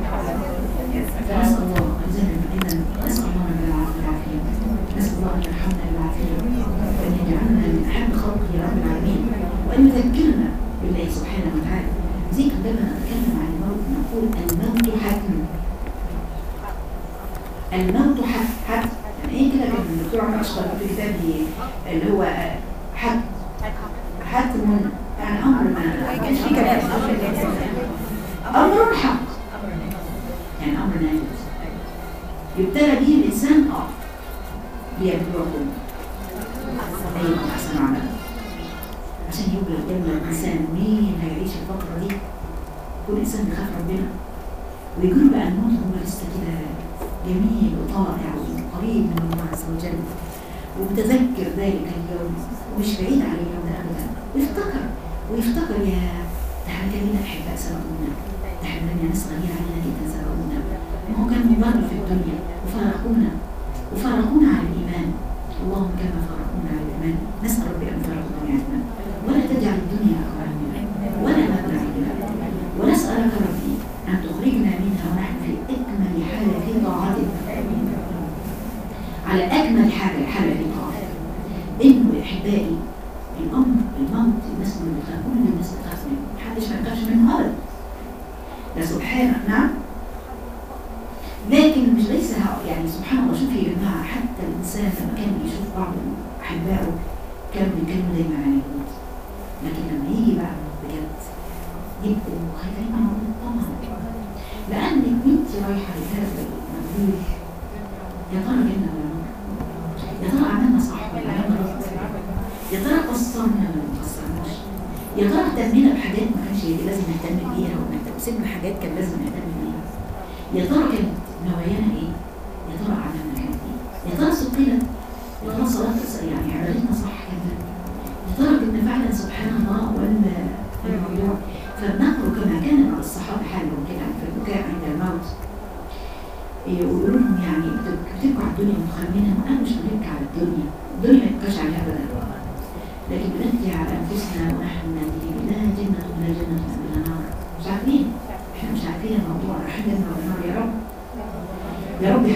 فنسأل الله عز وجل نسأل الله من العافية العافية نسأل الله أن يرحمنا بالعافية وأن يجعلنا من أحب خلقه يا رب العالمين وأن يذكرنا بالله سبحانه وتعالى زي عندما نتكلم عن الموت نقول الموت حتم الموت حتم حتم يعني ايه كده كان الدكتور عمر اشقر في كتابه اللي هو حتم حتم يعني امر ما كانش فيه كلام امر حق يعني امر نافذ يبتلى به الانسان اه ليبلوكم ايكم احسن عملا عشان يبلغ يبلغ الانسان مين هيعيش الفتره دي كل انسان بيخاف ربنا ويقول بقى الموت هو لسه كده جميل وطائع وقريب من الله عز وجل ومتذكر ذلك اليوم ومش بعيد عليه اليوم ده ابدا ويفتكر ويفتكر يا ده احنا كان لنا احباء سبقونا ده احنا لنا ناس غنيين علينا جدا سبقونا ما هو كان مضر في الدنيا وفرقونا وفرقونا على الايمان اللهم كما فرقونا على الايمان نسال ربي ان يفرقنا على الايمان ولا تجعل الدنيا اكبر منا ولا مبلغ علمنا ونسالك ربي ان تخرجنا منها ونحن في اكمل حاله في طاعتك على اكمل حاله حاله في طاعتك انه احبائي الامر الموت الناس اللي بتخاف كل الناس بتخاف منه محدش ما يخافش منه ابدا ده سبحانه نعم لكن مش ليس ه- يعني سبحان الله شوفي يا جماعه حتى الانسان لما كان بيشوف بعض احبائه كانوا بيتكلموا دايما عن الموت لكن لما يجي بقى بجد يبقوا خايفين من الموت طبعا لانك انت رايحه لهذا المجهول يا ترى جنه ولا نار يا ترى عملنا صح ولا عملنا غلط يا ترى قصرنا ولا ما قصرناش يا ترى اهتمينا بحاجات ما كانش لازم نهتم بيها ونهتم- وسيبنا حاجات كان لازم نهتم بيها يا ترى كانت نوايانا ايه يا ترى عملنا كانت ايه يا ترى سقينا يا ترى صلاه يعني عبادتنا صح كده يا ترى كنا فعلا سبحان الله ولا الموضوع فبنقرأ كما كان بعض الصحابه حالهم كده في البكاء عند الموت يقولوا لهم يعني بتب- بتبكوا على الدنيا متخمنه وانا مش بنبكي على الدنيا الدنيا ما بتبكاش عليها ابدا لكن بنبكي على انفسنا ونحن نادرين لا جنه ولا جنه ولا نار مش عارفين احنا مش عارفين الموضوع رايحين جنه ولا نار يا رب يا رب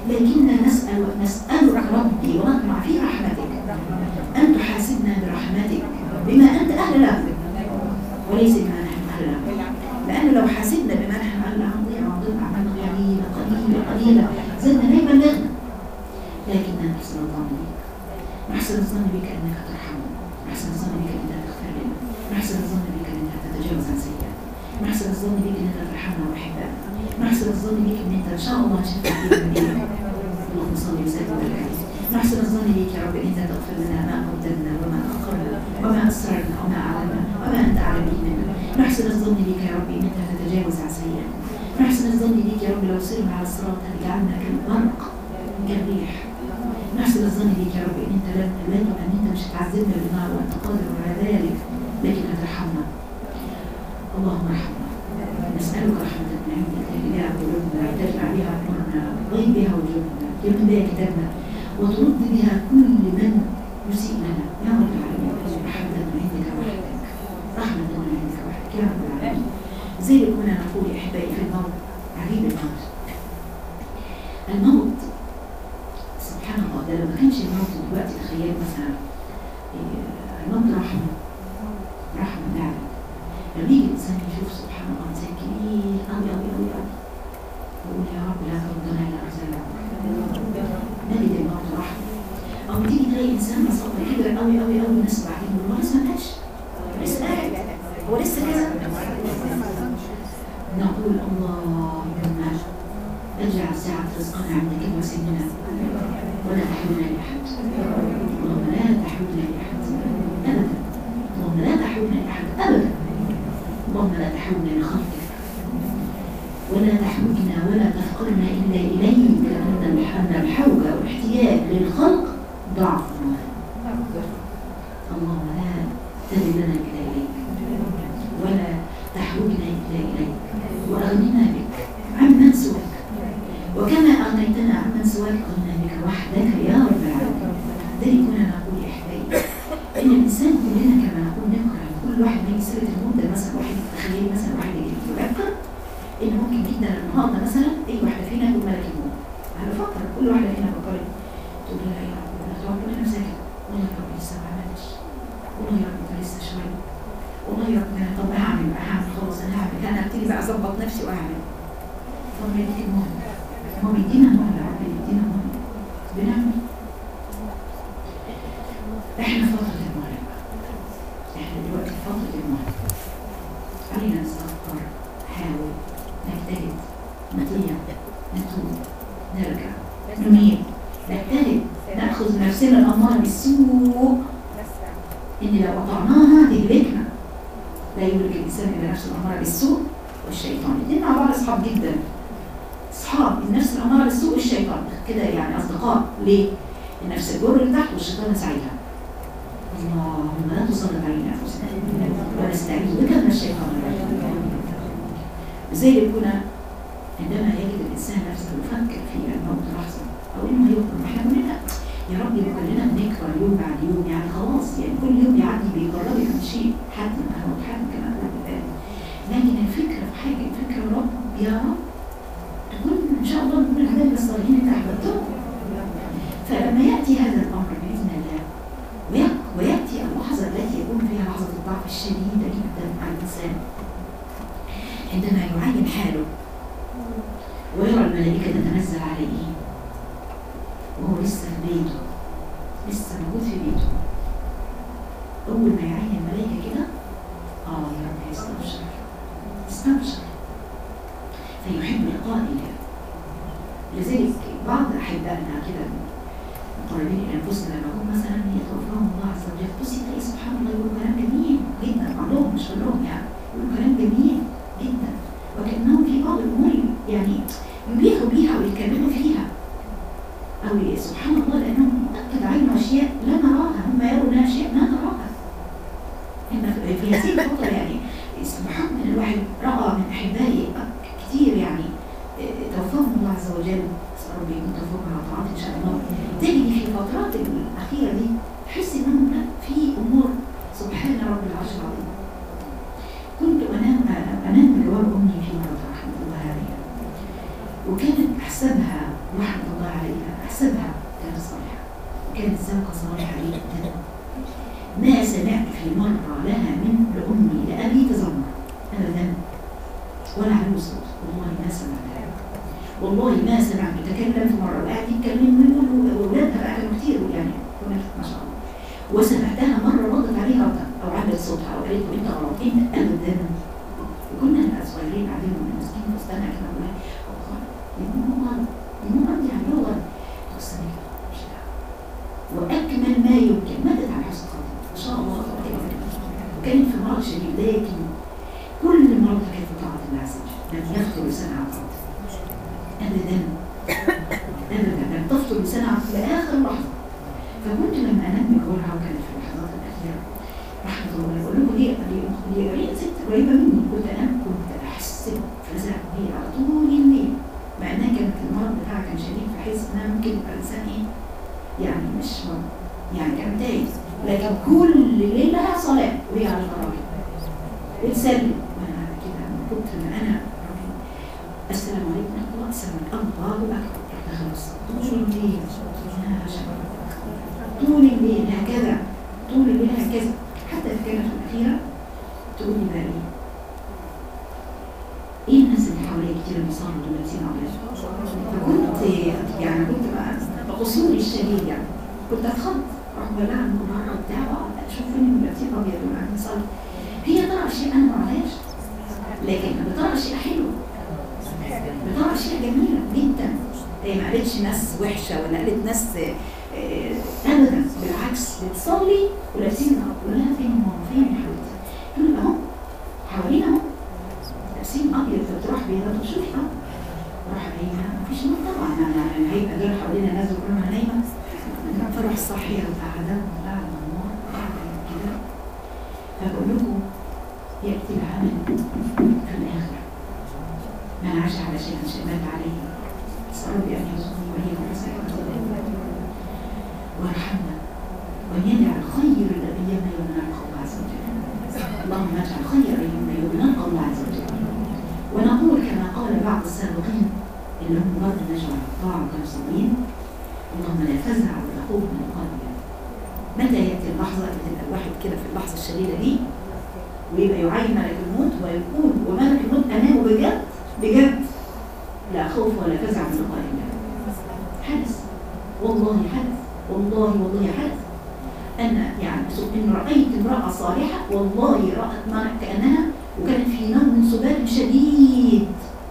لكننا نسأل نسألك ربي ونطمع في رحمتك أن تحاسبنا برحمتك بما أنت أهل له وليس بما نحن أهل له لأن لو حاسبنا بما نحن أهل له هنضيع ونضيع أعمالنا قليلة قليلة قليلة زدنا لا يبلغنا لكننا نحسن الظن بك نحسن الظن بك أنك ترحمنا نحسن الظن بك أنك تغفر لنا نحسن الظن بك أنك تتجاوز عن سيئاتنا نحسن الظن بك أنك ترحمنا وأحبائنا نحسن الظن بك أن أنت إن شاء الله تشفع فينا اللهم صل وسلم وبارك نحسن الظن بك يا رب أن أنت تغفر لنا ما قدمنا وما أخرنا وما أسررنا وما أعلنا وما أنت أعلم به منا نحسن الظن بك يا رب أن أنت تتجاوز عن سيئاتنا نحسن الظن بك يا رب لو سرنا على الصراط هتجعلنا كالبرق كالريح نحسن الظن بك يا رب ان انت لن لن ان انت مش هتعذبنا بالنار وانت قادر على ذلك لكن هترحمنا اللهم ارحمنا نسالك رحمه من عندك الى قلوبنا تجمع بها امورنا غيب بها وجوهنا يمن بها كتابنا وترد بها كل من يسيء لنا يا رب العالمين رحمه من عندك وحدك رحمه من عندك وحدك يا رب العالمين زي ما كنا نقول يا احبائي في الموت عجيب الموت الموت سبحان الله ده لو ما كانش الموت دلوقتي تخيل مثلا إيه، الموت رحمه رحمه فعلا لما يجي الانسان يشوف سبحان الله انسان كبير قوي قوي قوي قوي يقول يا رب لا تردنا الى ارزال نجد الموت رحمه او تيجي تلاقي انسان مصاب كبر قوي قوي قوي الناس بعدين يقول هو لسه ما ماتش لسه قاعد هو لسه كذا نقول اللهم اجعل ساعة رزقنا عندك وسننا ولا تحولنا لأحد اللهم لا تحولنا لأحد أبدا اللهم لا تحولنا لأحد أبدا اللهم لا تحولنا لخلقك ولا تحوجنا ولا تفقرنا إلا إليك لأن أن الحوج والاحتياج للخلق ضعف اللهم لا تذلنا إلا إليك ولا تحوجنا إلا إليك وأغننا بك عمن سواك وكما أغنيتنا عمن سواك أغنى بك وحدك يا رب العالمين ذلك كنا نقول يا أحبائي إن الإنسان كلنا كما نقول نكره كل واحد من سيرة الموت ده مثلا واحد تخيل مثلا واحد يفكر إن ممكن جدا النهارده مثلا أي واحدة فينا يكون ملك الموت على فكرة كل واحدة فينا فكرت تقول لها يا رب أنا تقعد كلنا مساكن والله يا رب لسه ما عملتش والله يا رب ده لسه شوية والله يا رب أنا طب هعمل بقى هعمل خلاص أنا هعمل أنا أبتدي بقى أظبط نفسي وأعمل طب ما يديك المهم هو بيدينا مهلة يا رب بيدينا مهلة بنعمل احنا فترة المهلة احنا دلوقتي في فترة المهلة علينا نستغفر نحاول نجتهد نطيع نتوب نرجع نميل نجتهد ناخذ نفسنا الاماره بالسوء ان لو قطعناها تهلكنا لا يهلك الانسان الا نفسه الاماره بالسوء والشيطان الاثنين مع بعض اصحاب جدا اصحاب النفس الاماره بالسوء والشيطان كده يعني اصدقاء ليه؟ النفس الجر اللي تحت والشيطان ساعدها اللهم لا تسلط علينا انفسنا ونستعيذ بك من الشيطان الرجيم لذلك كنا عندما يجد الانسان نفسه يفكر في الموت لحظه او انه هيخرج احنا كلنا يا رب كلنا بنكبر يوم بعد يوم يعني خلاص يعني كل يوم يعدي بيقرب من شيء حد ما هو حد كما قلت الان لكن الفكره في حاجه الفكره يا رب يا رب تكون ان شاء الله نكون العباد الصالحين انت احببتهم فلما ياتي هذا الامر باذن الله ويك- وياتي اللحظه التي يكون فيها لحظه الضعف الشديده جدا على الانسان عندما يعين حاله ويرى الملائكه تتنزل عليه وهو لسه في بيته لسه موجود في بيته اول ما يعين الملائكه كده اه يا رب يستبشر يستبشر فيحب لقاء الله لذلك بعض احبائنا كده مقربين الى انفسنا لما هم مثلا يتوفاهم الله عز وجل بصي تلاقي سبحان الله يقولوا كلام جميل جدا بعضهم مش كلهم يعني يقولوا كلام جميل جدا وكانهم في بعض الامور يعني يبيحوا بيها ويتكلموا فيها او سبحان الله لانهم مؤكد عينوا اشياء لا نراها هم يرون اشياء ما نراها إن في هذه الفتره يعني سبحان الله الواحد راى من احبائي كتير يعني توفاهم الله عز وجل نسال ربي يكون توفاهم على طاعته ان شاء الله تجد في الفترات الاخيره دي تحس انهم لا في امور سبحان رب العرش العظيم كنت انام انام بجوار امي في مرة رحمه الله عليها وكانت احسبها رحمه الله عليها كانت زوجة صالحة جدا ما سمعت في مرة لها من لأمي لأبي تذمر أبدا ولا عليه صوت والله ما سمعتها والله ما سمعت تكلم في مرة وقاعد يتكلم ويقول وأولادها بقى كانوا كتير يعني هناك ما شاء الله وسمعتها مرة ردت عليها ردا أو علت صوتها أو قالت له أنت غلط أنت أبدا وكنا نبقى صغيرين قاعدين ماسكين فستانها كده ولا يمو غلط يمو غلط يعني هو غلط بص أنا كده مش دعوة. وأكمل ما يمكن ماتت على حسن خاطر إن شاء الله وكانت في مرض شديد لكن كل مرضها كانت في طاعة الله عز وجل لم يخطر لسانها عن طاعته أبدا أبدا لم تفطر لسانها لآخر لحظة فكنت لما انام جوارها وكانت في اللحظات الاخيره رحمه الله بقول لكم دي دي دي ست قريبه مني كنت انام كنت احس بفزع وهي على طول الليل مع انها كانت المرض بتاعها كان شديد بحيث انها ممكن يبقى الانسان ايه يعني مش مرض يعني كان تايه لكن كل ليلها صلاه وهي على الفراغ بتسلم وانا على كده من كتر ما انا السلام عليكم ورحمه الله السلام عليكم الله اكبر خلاص طول الليل يا شباب طول الليل هكذا طول الليل هكذا حتى في كانت الأخيرة تقول لي بقى إيه إيه الناس اللي حواليا كتير بيصلوا دول لابسين أبيض فكنت يعني كنت بقى بقصوري الشديد يعني كنت أتخض أروح بلعب من بره وبتاع وأقعد أشوف فين اللي لابسين أبيض دول قاعدين يصلوا هي ترى أشياء أنا ما أعرفهاش لكن بترى أشياء حلوة بترى أشياء جميلة جدا هي ما قالتش ناس وحشة ولا قالت ناس آه، ابدا بالعكس بتصلي ولابسين تقول لها فين ماما فين يا حبيبتي تقول لها اهو حوالينا اهو لابسين ابيض فبتروح بيها طب شوفي اهو راح قايله مفيش نور طبعا يعني هيبقى دول حوالينا ناس وكلنا نايمه فاروح صاحيه وقاعده وقاعده النور قاعده كده فبقول لكم ياتي العمل في الاخر من عاش على شيء مات عليه اسال ربي ان يرزقني واياكم بصحه وارحمنا وان يجعل خير الايام يوم نلقى الله عز وجل اللهم اجعل خير ايامنا يوم نلقى الله عز وجل ونقول كما قال بعض السابقين اللي هم برضه نجوا على الطاعه وكانوا صابرين اللهم لا تزع ولا خوف من قلبنا متى ياتي اللحظه اللي تبقى الواحد كده في اللحظه الشديده دي ويبقى يعين ملك الموت ويقول وملك الموت امامه بجد بجد لا خوف ولا فزع من لقاء الله حدث والله حدث والله والله حدث أنا يعني إن رأيت امرأة صالحة والله رأت ما كأنها وكانت في نوم سبات شديد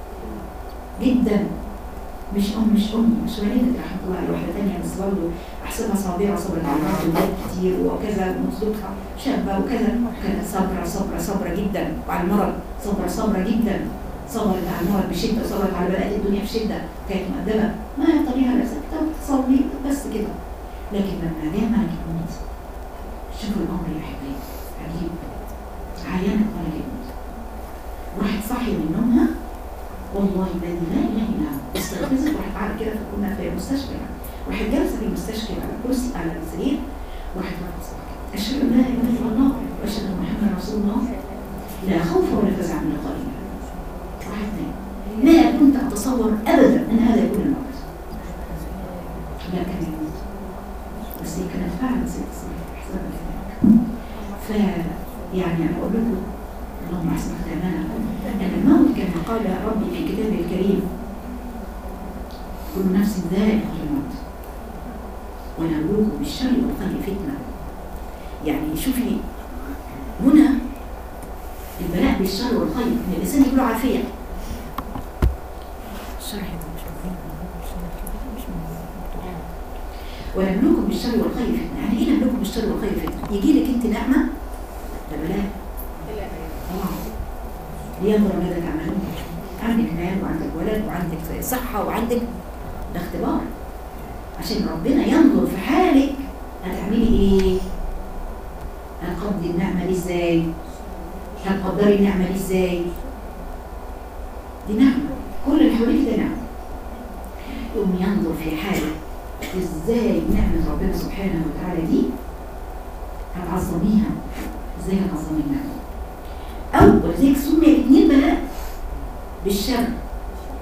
جدا مش أم مش أمي مش والدتي رحمة الله على واحدة تانية بس برضه أحسبها صابرة صبرت على المرض وولاد كتير وكذا ومصدوقها شابة وكذا كانت صابرة صبرة صبرة جدا وعلى المرض صبرة صبرة جدا صبرت على المرض بشدة صبرت على بلاء الدنيا بشدة كانت مؤدبة ما طريقها لا سكتة وتصلي بس كده لكن لما جاء ملك الموت شوفوا الأمر يا حبايبي عجيب عينت ملك الموت راحت صحي من نومها والله الذي لا اله الا هو استيقظت وراحت قاعده كده كنا في المستشفى يعني راحت جالسه في المستشفى على كرسي على السرير وراحت رقصت اشهد ان لا اله الا الله واشهد ان محمدا رسول الله لا خوف ولا فزع من لقاء الله راحت نايمه ما كنت اتصور ابدا ان هذا يكون الموت لا كان يموت بس هي كانت فعلا ست صغيره احسن ف يعني انا اقول لكم اللهم احسن ختامنا ان الموت كما قال ربي في كتابه الكريم كل نفس ذائقه الموت ونبلوكم بالشر والخير فتنه يعني شوفي هنا البلاء بالشر والخير ان الانسان يقول عافيه الشرح ده مش مهم مش مهم ونبلوكم بالشر والخير فتنه يعني ايه نبلوكم بالشر والخير فتنه يجي لك انت نعمه ده بلاء طبعا لينظر ماذا تعملون عندك مال وعندك ولد وعندك صحة وعندك ده اختبار عشان ربنا ينظر في حالك هتعملي ايه هتقضي النعمة دي ازاي هتقدري النعمة دي ازاي دي نعمة كل اللي حواليك ده نعمة يقوم ينظر في حالك ازاي نعمة ربنا سبحانه وتعالى دي هتعظميها ازاي هتعظمي النعمة أو ولذلك سمي الاثنين بلاء بالشر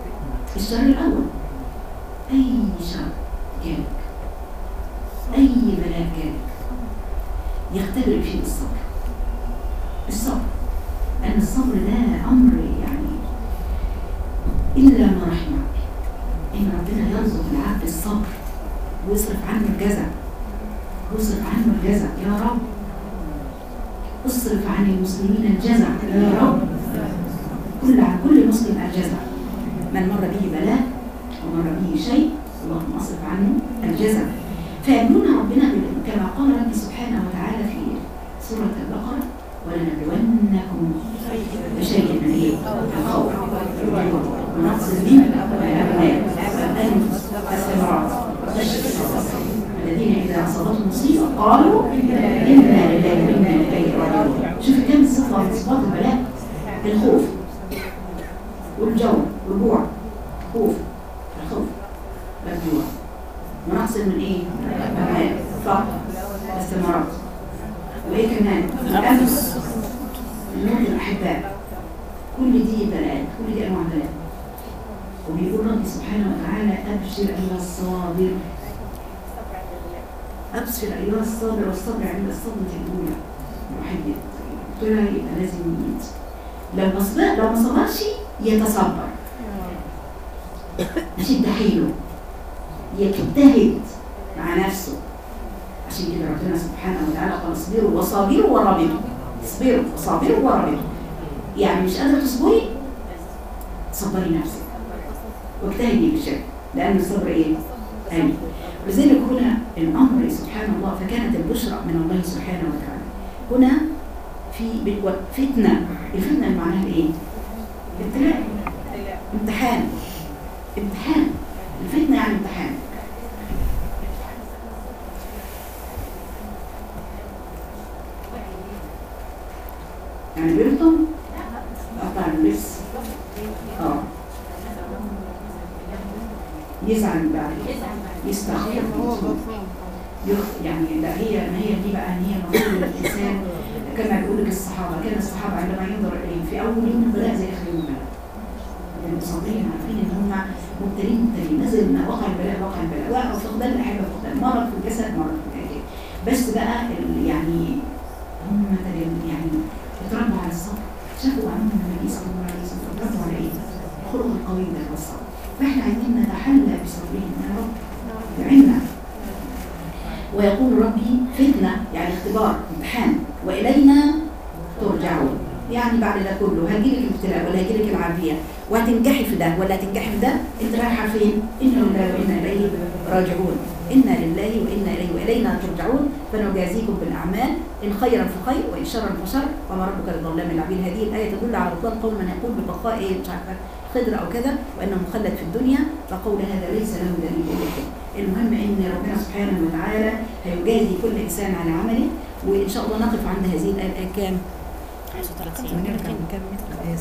الشر الأول أي شر جالك أي بلاء جالك يختبر فيه الصبر الصبر لأن الصبر ده أمر يعني إلا ما رحم ربي إن ربنا يرزق العبد الصبر ويصرف عنه الجزع ويصرف عنه الجزع يا رب اصرف عن المسلمين الجزع يا رب كل عن كل مسلم الجزع من مر به بلاء ومر به شيء اللهم اصرف عنه الجزع فيبنون ربنا بال- كما قال ربي سبحانه وتعالى في سورة البقرة ولنبلونكم بشيء من ايه؟ الخوف والجوع ونقص من الأبناء والأنفس والثمرات وبشر الصابرين الذين إذا أصابتهم مصيبة قالوا إنا لله وإنا إليه راجعون شوف كم صفة من صفات البلاء الخوف والجوع والجوع خوف الخوف والجوع ونقص من ايه؟ الأبناء فقر الثمرات وايه كمان؟ الأنفس الموت الأحباء كل دي بلاءات كل دي أنواع بلاء وبيقول ربي سبحانه وتعالى أبشر أيها الصابر أبشر أيها الصابر والصبر عند الصدمة الأولى الواحد يبتلى يبقى لازم يميت لو ما صبر لو ما صبرش يتصبر يشد حيله يجتهد مع نفسه عشان كده ربنا سبحانه وتعالى قال اصبروا وصابروا ورابطوا اصبروا وصابروا ورابطوا يعني مش قادرة تصبري صبري نفسك واجتهدي بالشكل لأن الصبر إيه؟ آمين ولذلك هنا الأمر سبحان الله فكانت البشرى من الله سبحانه وتعالى هنا في بال- فتنة الفتنة اللي معناها إيه؟ ابتلاء امتحان امتحان الفتنة يعني امتحان يعني بيرطم قطع اللبس اه يزعل بعد يستغفر يخ- يعني لا هي ما هي دي بقى ان هي المفروض الانسان كما بيقول لك الصحابه كان الصحابه عندما ينظر اليهم في اول يوم البلاء زي اخر يوم البلاء يعني صابرين عارفين ان هم مبتلين مبتلين نزل ما وقع البلاء وقع البلاء وقع فقدان الاحبه فقدان مرض في الجسد مرض في الجسد بس بقى ال- يعني هم تجل- يعني اتربوا على الصبر شافوا عنهم النبي صلى الله عليه وسلم اتربوا على ايه؟ الخلق القوي ده والصبر فاحنا عايزين نتحلى بصبرهم يا رب بعنا ويقول ربي فتنة يعني اختبار امتحان وإلينا ترجعون يعني بعد ده كله هيجيلك الابتلاء ولا هيجيلك العافية وهتنجحي في ده ولا هتنجحي في ده انت رايحة فين؟ إنا لله وإنا إليه راجعون إنا لله وإنا إليه وإلينا ترجعون فنجازيكم بالأعمال إن خيرا فخير وإن شرا فشر وما ربك بظلام للعبيد هذه الآية تدل على بطلان قول من يقول ببقاء إيه مش عارفة خضر أو كذا وأنه مخلد في الدنيا فقول هذا ليس له دليل إليه المهم ان ربنا سبحانه وتعالى هيجازي كل انسان على عمله وان شاء الله نقف عند هذه الايه الآية كام ونرجع نكمل الايه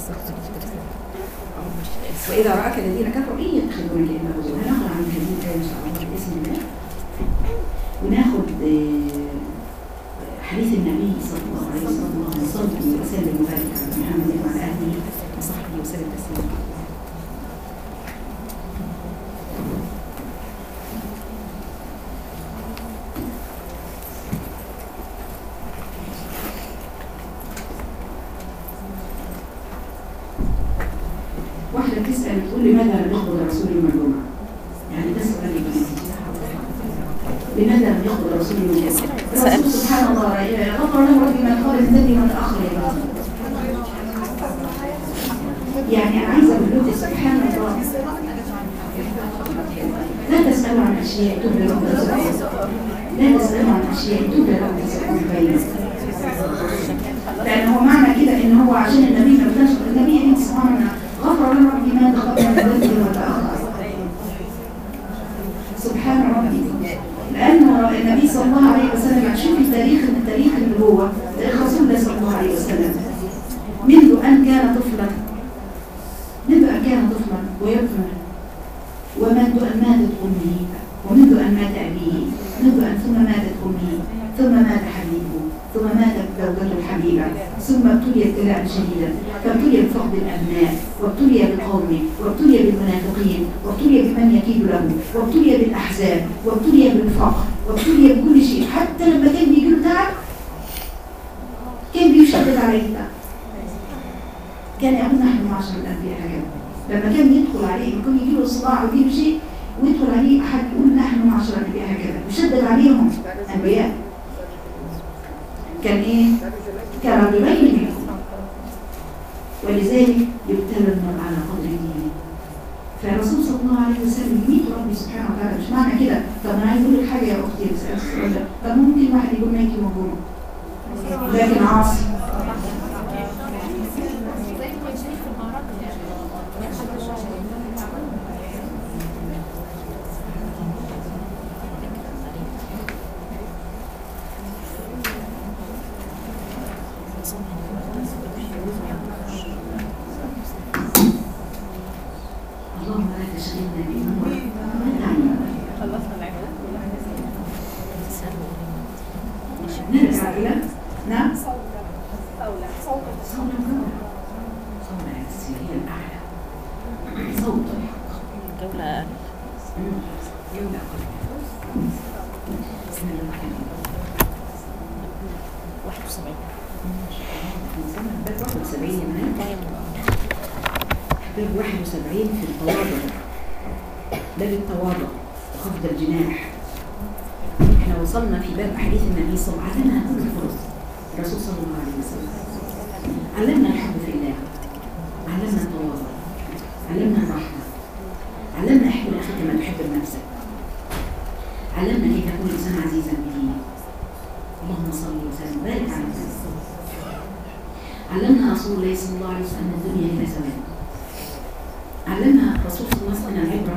واذا راك الذين كفروا ان يتخذونك الا هزوا هناخد عند هذه الايه ان شاء الله باذن الله وناخد آه، حديث النبي صلى الله عليه وسلم وصلي وسلم وبارك على محمد وعلى اهله وصحبه وسلم تسليما واحدة بتسأل تقول لماذا لم يقبض الرسول يوم الجمعة؟ يعني ده سؤال يا بناتي. لماذا لم يقبض الرسول يوم الجمعة؟ الرسول سبحان الله غفر له ربي ما قال الذنب وما تأخر يا بناتي. يعني أنا عايزة أقول لك سبحان الله لا تسألوا عن أشياء تبدى لكم تسألون لا تسألوا عن أشياء تبدى لكم تسألون بينكم لأن هو معنى كده إن هو عشان النبي ما بداش النبي يا بنتي سبحان غفر له ربي ما تقدم من ذنبه وتأخر سبحان ربي لأنه النبي صلى الله عليه وسلم شوفي تاريخ من تاريخ النبوة تاريخ رسول الله صلى الله عليه وسلم منذ أن كان طفلا منذ أن كان طفلا ويطفل ومنذ أن ماتت أمه ومنذ أن مات أبيه منذ أن ثم ماتت أمه ثم مات حبيبه ثم ماتت زوجته الحبيبة ثم ابتلي ابتلاء شديدا فابتلي بفقد الأبناء وابتلي بقومه وابتلي بالمنافقين وابتلي بمن يكيد له وابتلي بالأحزاب وابتلي بالفقر وابتلي بكل شيء حتى لما كان بيجي له تعب كان بيشدد عليه التعب كان يقول نحن معشر الانبياء هكذا لما كان يدخل عليه لما كان يجي له صداع ويجي له شيء ويدخل عليه احد يقول نحن معشر الانبياء هكذا يشدد عليهم انبياء كان ايه كرجلين منهم ولذلك يبتلى المرء على قدر دينه فالرسول صلى الله عليه وسلم يميت ربي سبحانه وتعالى مش معنى كده طب انا عايز اقول لك حاجه يا اختي بس أنا السؤال ده طب ممكن واحد يكون ميت ومجنون لكن عاصي اللهم لا تشغلنا بأمور ما تعلم نرجع إلى نعم صوت الجمر صوت العكس هي الأعلى صوت الحق جولة يولى بسم الله الرحمن الرحيم 71 باب 71 يا بنات باب 71 في التواضع باب التواضع وخفض الجناح احنا وصلنا في باب احاديث النبي صلى الله عليه وسلم علمنا كل الفرص الرسول صلى الله عليه وسلم علمنا الحب في الله علمنا التواضع علمنا الرحمه علمنا احب لاخيك ما تحب لنفسك علمنا كيف يكون الانسان عزيزا بدينه اللهم صل وسلم وبارك على محمد علمنا رسول الله صلى الله عليه وسلم ان الدنيا هي زمان علمنا الرسول صلى الله عليه وسلم العبره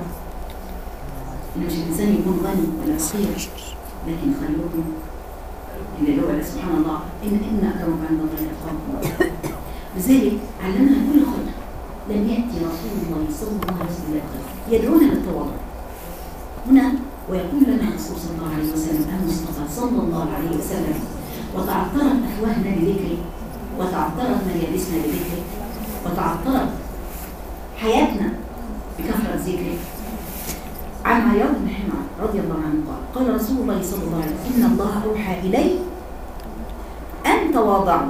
ان مش الانسان يكون غني ولا فقير لكن خيركم اللي هو سبحان الله ان ان اكرمكم عند الله اتقاكم لذلك علمنا كل خير لم ياتي رسول الله صلى الله عليه وسلم بالخير يدعونا للتواضع هنا ويقول لنا الرسول صلى الله عليه وسلم المصطفى صلى الله عليه وسلم وتعطرت افواهنا بذكري وتعطرت ملابسنا بذكري وتعطرت حياتنا بكثره ذكري عن عياض بن حمار رضي الله عنه قال قال رسول الله صلى الله عليه وسلم ان الله اوحى الي ان تواضعوا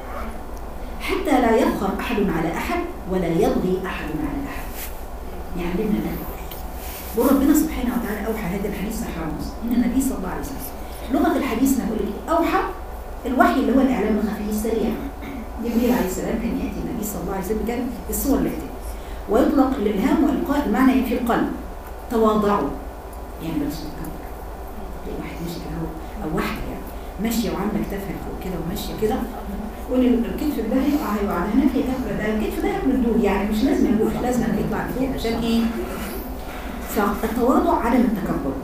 حتى لا يفخر احد على احد ولا يبغي احد على احد يعلمنا ده وربنا سبحانه وتعالى اوحى هذا الحديث صحيح مسلم ان النبي صلى الله عليه وسلم لغه الحديث نقول لك اوحى الوحي اللي هو الاعلام الخفي السريع جبريل عليه السلام كان ياتي النبي صلى الله عليه وسلم كان الصور اللي تأتي ويطلق الالهام والقاء المعنى في القلب تواضعوا يعني بس تكبر تلاقي واحد ماشي كده هو او واحده يعني ماشيه وعامله كتافها فوق كده وماشيه كده قولي الكتف ده هيقع هيقع ده هناك هيكبر ده الكتف ده هياكل الدود يعني مش لازم يروح لازم يطلع لفوق عشان ايه؟ فالتواضع عدم التكبر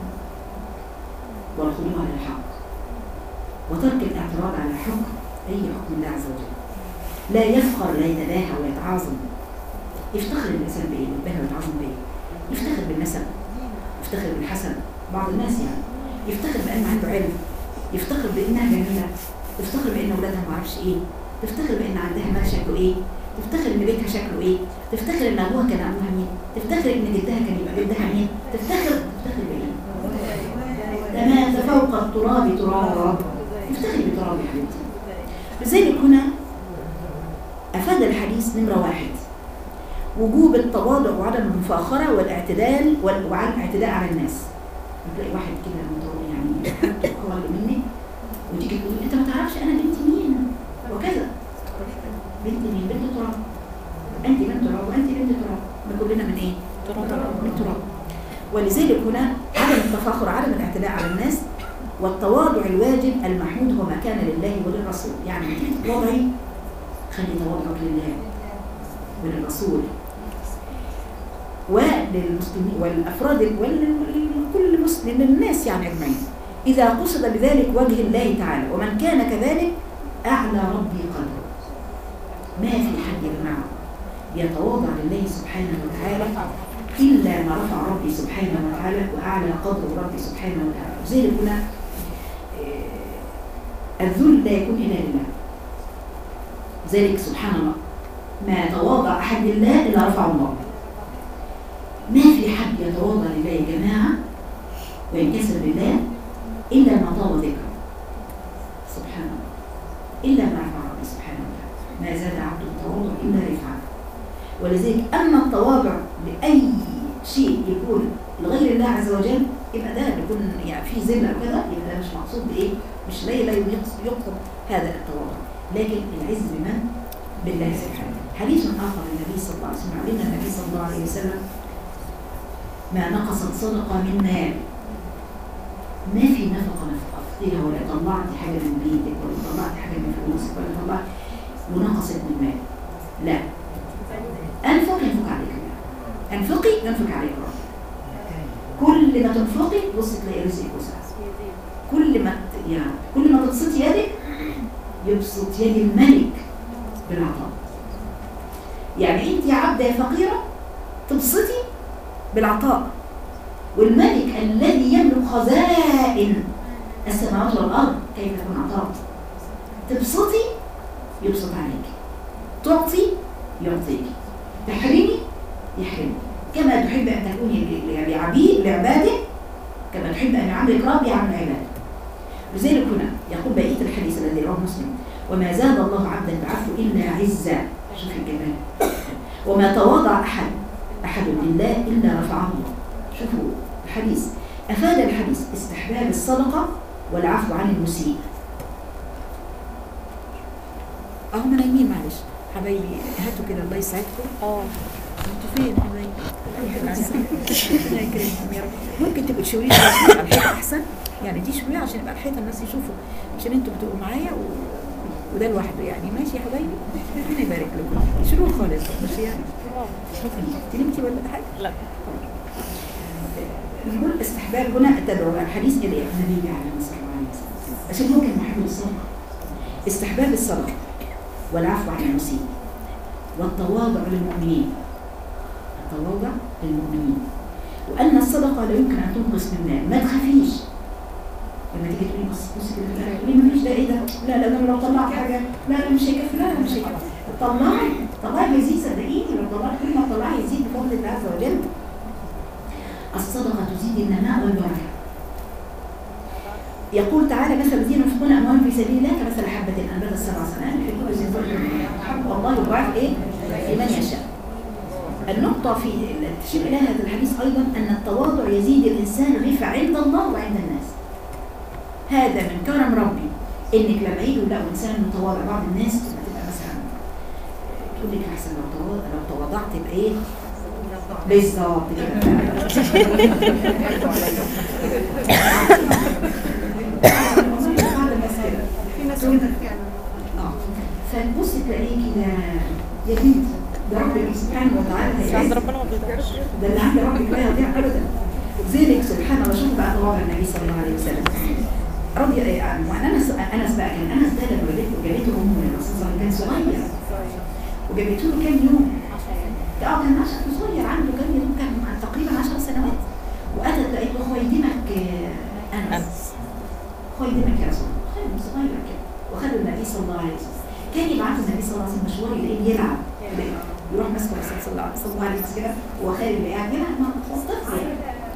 والخضوع للحق وترك الاعتراض على حكم اي حكم الله عز وجل لا يفخر لا يتباهى ويتعاظم يفتخر الانسان بايه؟ يتباهى ويتعاظم بايه؟ يفتخر بالنسب يفتخر بالحسن بعض الناس يعني يفتخر بان عنده علم يفتخر بانها جميله تفتخر بان اولادها ما اعرفش ايه تفتخر بان عندها مال شكله ايه تفتخر ان بيتها شكله ايه تفتخر ان ابوها كان ابوها مين تفتخر ان جدها كان يبقى جدها مين تفتخر تفتخر بايه تمام فوق التراب تراب افتخري بتراب يا حبيبتي لذلك هنا افاد الحديث نمره واحد وجوب التواضع وعدم المفاخره والاعتدال وال- وعدم الاعتداء على الناس تلاقي واحد كده متواضع يعني هو اللي مني وتيجي تقول انت ما تعرفش انا بنت مين وكذا بنت مين بنت تراب انت بنت تراب وانت بنت تراب ما كلنا من ايه من تراب ولذلك هنا عدم التفاخر عدم الاعتداء على الناس والتواضع الواجب المحمود هو ما كان لله وللرسول يعني لما تيجي تتواضعي خلي تواضعك لله وللرسول وللمسلمين والافراد ولكل مسلم للناس يعني اجمعين اذا قصد بذلك وجه الله تعالى ومن كان كذلك اعلى ربي قدره ما في حد يا جماعه يتواضع لله سبحانه وتعالى الا ما رفع ربي سبحانه وتعالى واعلى قدر ربي سبحانه وتعالى وذلك هنا آه، الذل لا يكون الا لله ذلك سبحان الله ما تواضع احد لله الا رفعه الله ما في حد يتواضع لله يا جماعه وينكسر لله إلا ما طاب ذكره سبحان الله إلا ما رفع ربي سبحانه وتعالى ما زاد عبد التواضع إلا رفعه ولذلك أما التواضع لأي شيء يكون لغير الله عز وجل يبقى ده يكون يعني في ذل أو كذا يبقى ده مش مقصود بإيه؟ مش لا لا يقصد هذا التواضع لكن العز بمن؟ بالله سبحانه حديث آخر للنبي صلى الله عليه وسلم علمنا النبي صلى الله عليه وسلم ما نقصت صدقة من مال ما في نفقة نفقتها ولا طلعت حاجة من بيتك ولا طلعت حاجة من فلوسك ولا طلعت ونقصت من مال لا أنفق ينفق عليك الله أنفقي ينفق عليك ربك كل ما تنفقي بص تلاقي رزقك وسع كل ما ت- يعني كل ما تبسط يدك يبسط يد الملك بالعطاء يعني انت يا عبده يا فقيره تبسطي بالعطاء والملك الذي يملك خزائن السماوات والارض كيف يكون عطاء تبسطي يبسط عليك تعطي يعطيك تحرمي يحرمك كما تحب ان تكوني ل- لعبيد لعباده كما تحب ان يعاملك ربي عن عباده لذلك هنا يقول بقيه الحديث الذي رواه مسلم وما زاد الله عبدا بعفو الا عزا شوف الجمال وما تواضع احد احد لله الا رفعه الله شوفوا الحديث افاد الحديث استحباب الصدقه والعفو عن المسيء اهم نايمين معلش حبايبي هاتوا كده الله يسعدكم اه انتوا فين حبايبي ربنا يكرمكم يا رب ممكن تبقوا تشاوري لي على الحيطه احسن يعني دي شويه عشان يبقى الحيطه الناس يشوفوا عشان انتوا بتبقوا معايا و... وده لوحده يعني ماشي يا حبايبي ربنا يبارك لكم شروق خالص مش يعني انت نمتي ولا حاجه لا نقول استحباب هنا التدعو الحديث الى النبي عليه الصلاه والسلام عشان هو كان محمود الصدقه استحباب الصدقه والعفو عن المسيء والتواضع للمؤمنين التواضع للمؤمنين وان الصدقه لا يمكن ان تنقص من مال ما تخافيش لما تيجي تقولي بص بص كده لا تقولي ما فيش ده ايه ده لا لا ده لو طلعت حاجه لا لا مش هيكفي لا لا مش هيكفي طلعي طلعي هيزيد صدقيني لو طلعت كل ما طلعي يزيد بفضل الله عز وجل الصدقة تزيد النماء والبركة يقول تعالى مثل الذين ينفقون أموالهم في سبيل الله كمثل حبة أنبتت سبع سنوات في كل سنة حب والله يضاعف إيه؟ لمن يشاء النقطة في تشير إلى هذا الحديث أيضا أن التواضع يزيد الإنسان رفع عند الله وعند الناس هذا من كرم ربي إنك لما يجوا يلاقوا إنسان متواضع بعض الناس لما تبقى مثلا تقول لك أحسن لو تواضع لو تواضعت يبقى إيه؟ بالظبط كده بعض الناس كده في ناس كده فعلا اه فتبص تلاقيه كده يا بنتي ده ربك سبحانه وتعالى بس عند هيعز. ربنا ما بيضيعش ده اللي عند ربك لا يضيع ابدا ذلك سبحان الله شوف بقى تواضع النبي صلى الله عليه وسلم رضي الله عنه وعن انس انس بقى كان انس ده لما جابته جابته امه للرسول صلى الله عليه وسلم كان صغير وجابته له كام يوم اه كان عشر صغير عنده كام يوم كان تقريبا 10 سنوات واتت لقيت له خويدمك آه، انس أنس. خويدمك يا رسول الله خادم صغير كده وخد النبي صلى الله عليه وسلم كان يبعث النبي صلى الله عليه وسلم مشوار يلاقيه بيلعب يروح ماسك الرسول صلى الله عليه صلى الله عليه وسلم كده هو خارج اللي قاعد يلعب مع اطفال طفل يعني.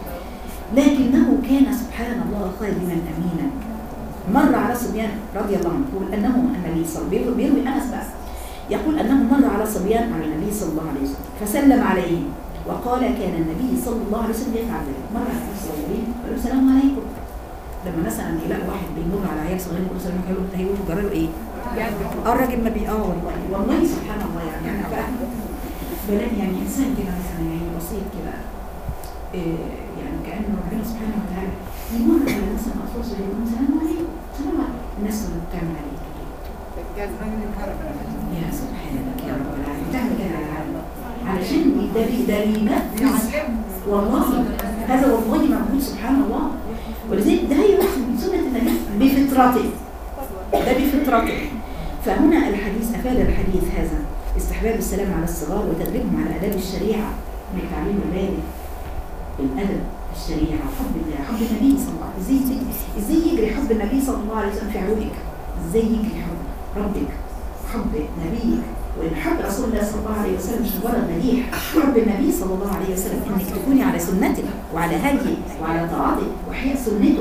لكنه كان سبحان الله خادما امينا مر على صبيان رضي الله عنه يقول انه النبي صلى الله عليه وسلم بيروي انس بقى يقول انه مر على صبيان على النبي صلى الله عليه وسلم فسلم عليهم وقال كان النبي صلى الله عليه وسلم يفعل ذلك مر على الصغيرين قال له السلام عليكم لما مثلا يلاقوا واحد بيمر على عيال صغيرين يقول السلام عليكم هيقولوا جرى له ايه؟ اه الراجل ما بي اه والله والله سبحان الله يعني انا بقى بلاقي يعني انسان كده مثلا يعني بسيط كده إيه يعني كانه ربنا سبحانه وتعالى يمر على مثلا اطفال صغيرين يقول السلام عليكم السلام عليكم الناس اللي بتعمل عليه كده يا سبحانك يا رب العالمين تعمل كده على العالم علشان ده بي ده بينفذ والله هذا والله موجود سبحان الله ولذلك ده يؤخذ من سنة النبي بفطرته ده بفطرته فهنا الحديث أفاد الحديث هذا استحباب السلام على الصغار وتدريبهم على آداب الشريعة من تعليم البالغ الأدب في الشريعة حب الله حب النبي صلى الله عليه وسلم ازاي ازاي يجري حب النبي صلى الله عليه وسلم في عروقك ازاي يجري حب ربك حب نبيك وان حب رسول الله صلى الله عليه وسلم مش مجرد مديح حب النبي صلى الله عليه وسلم انك تكوني على سنته وعلى هديه وعلى طاعته واحياء سنته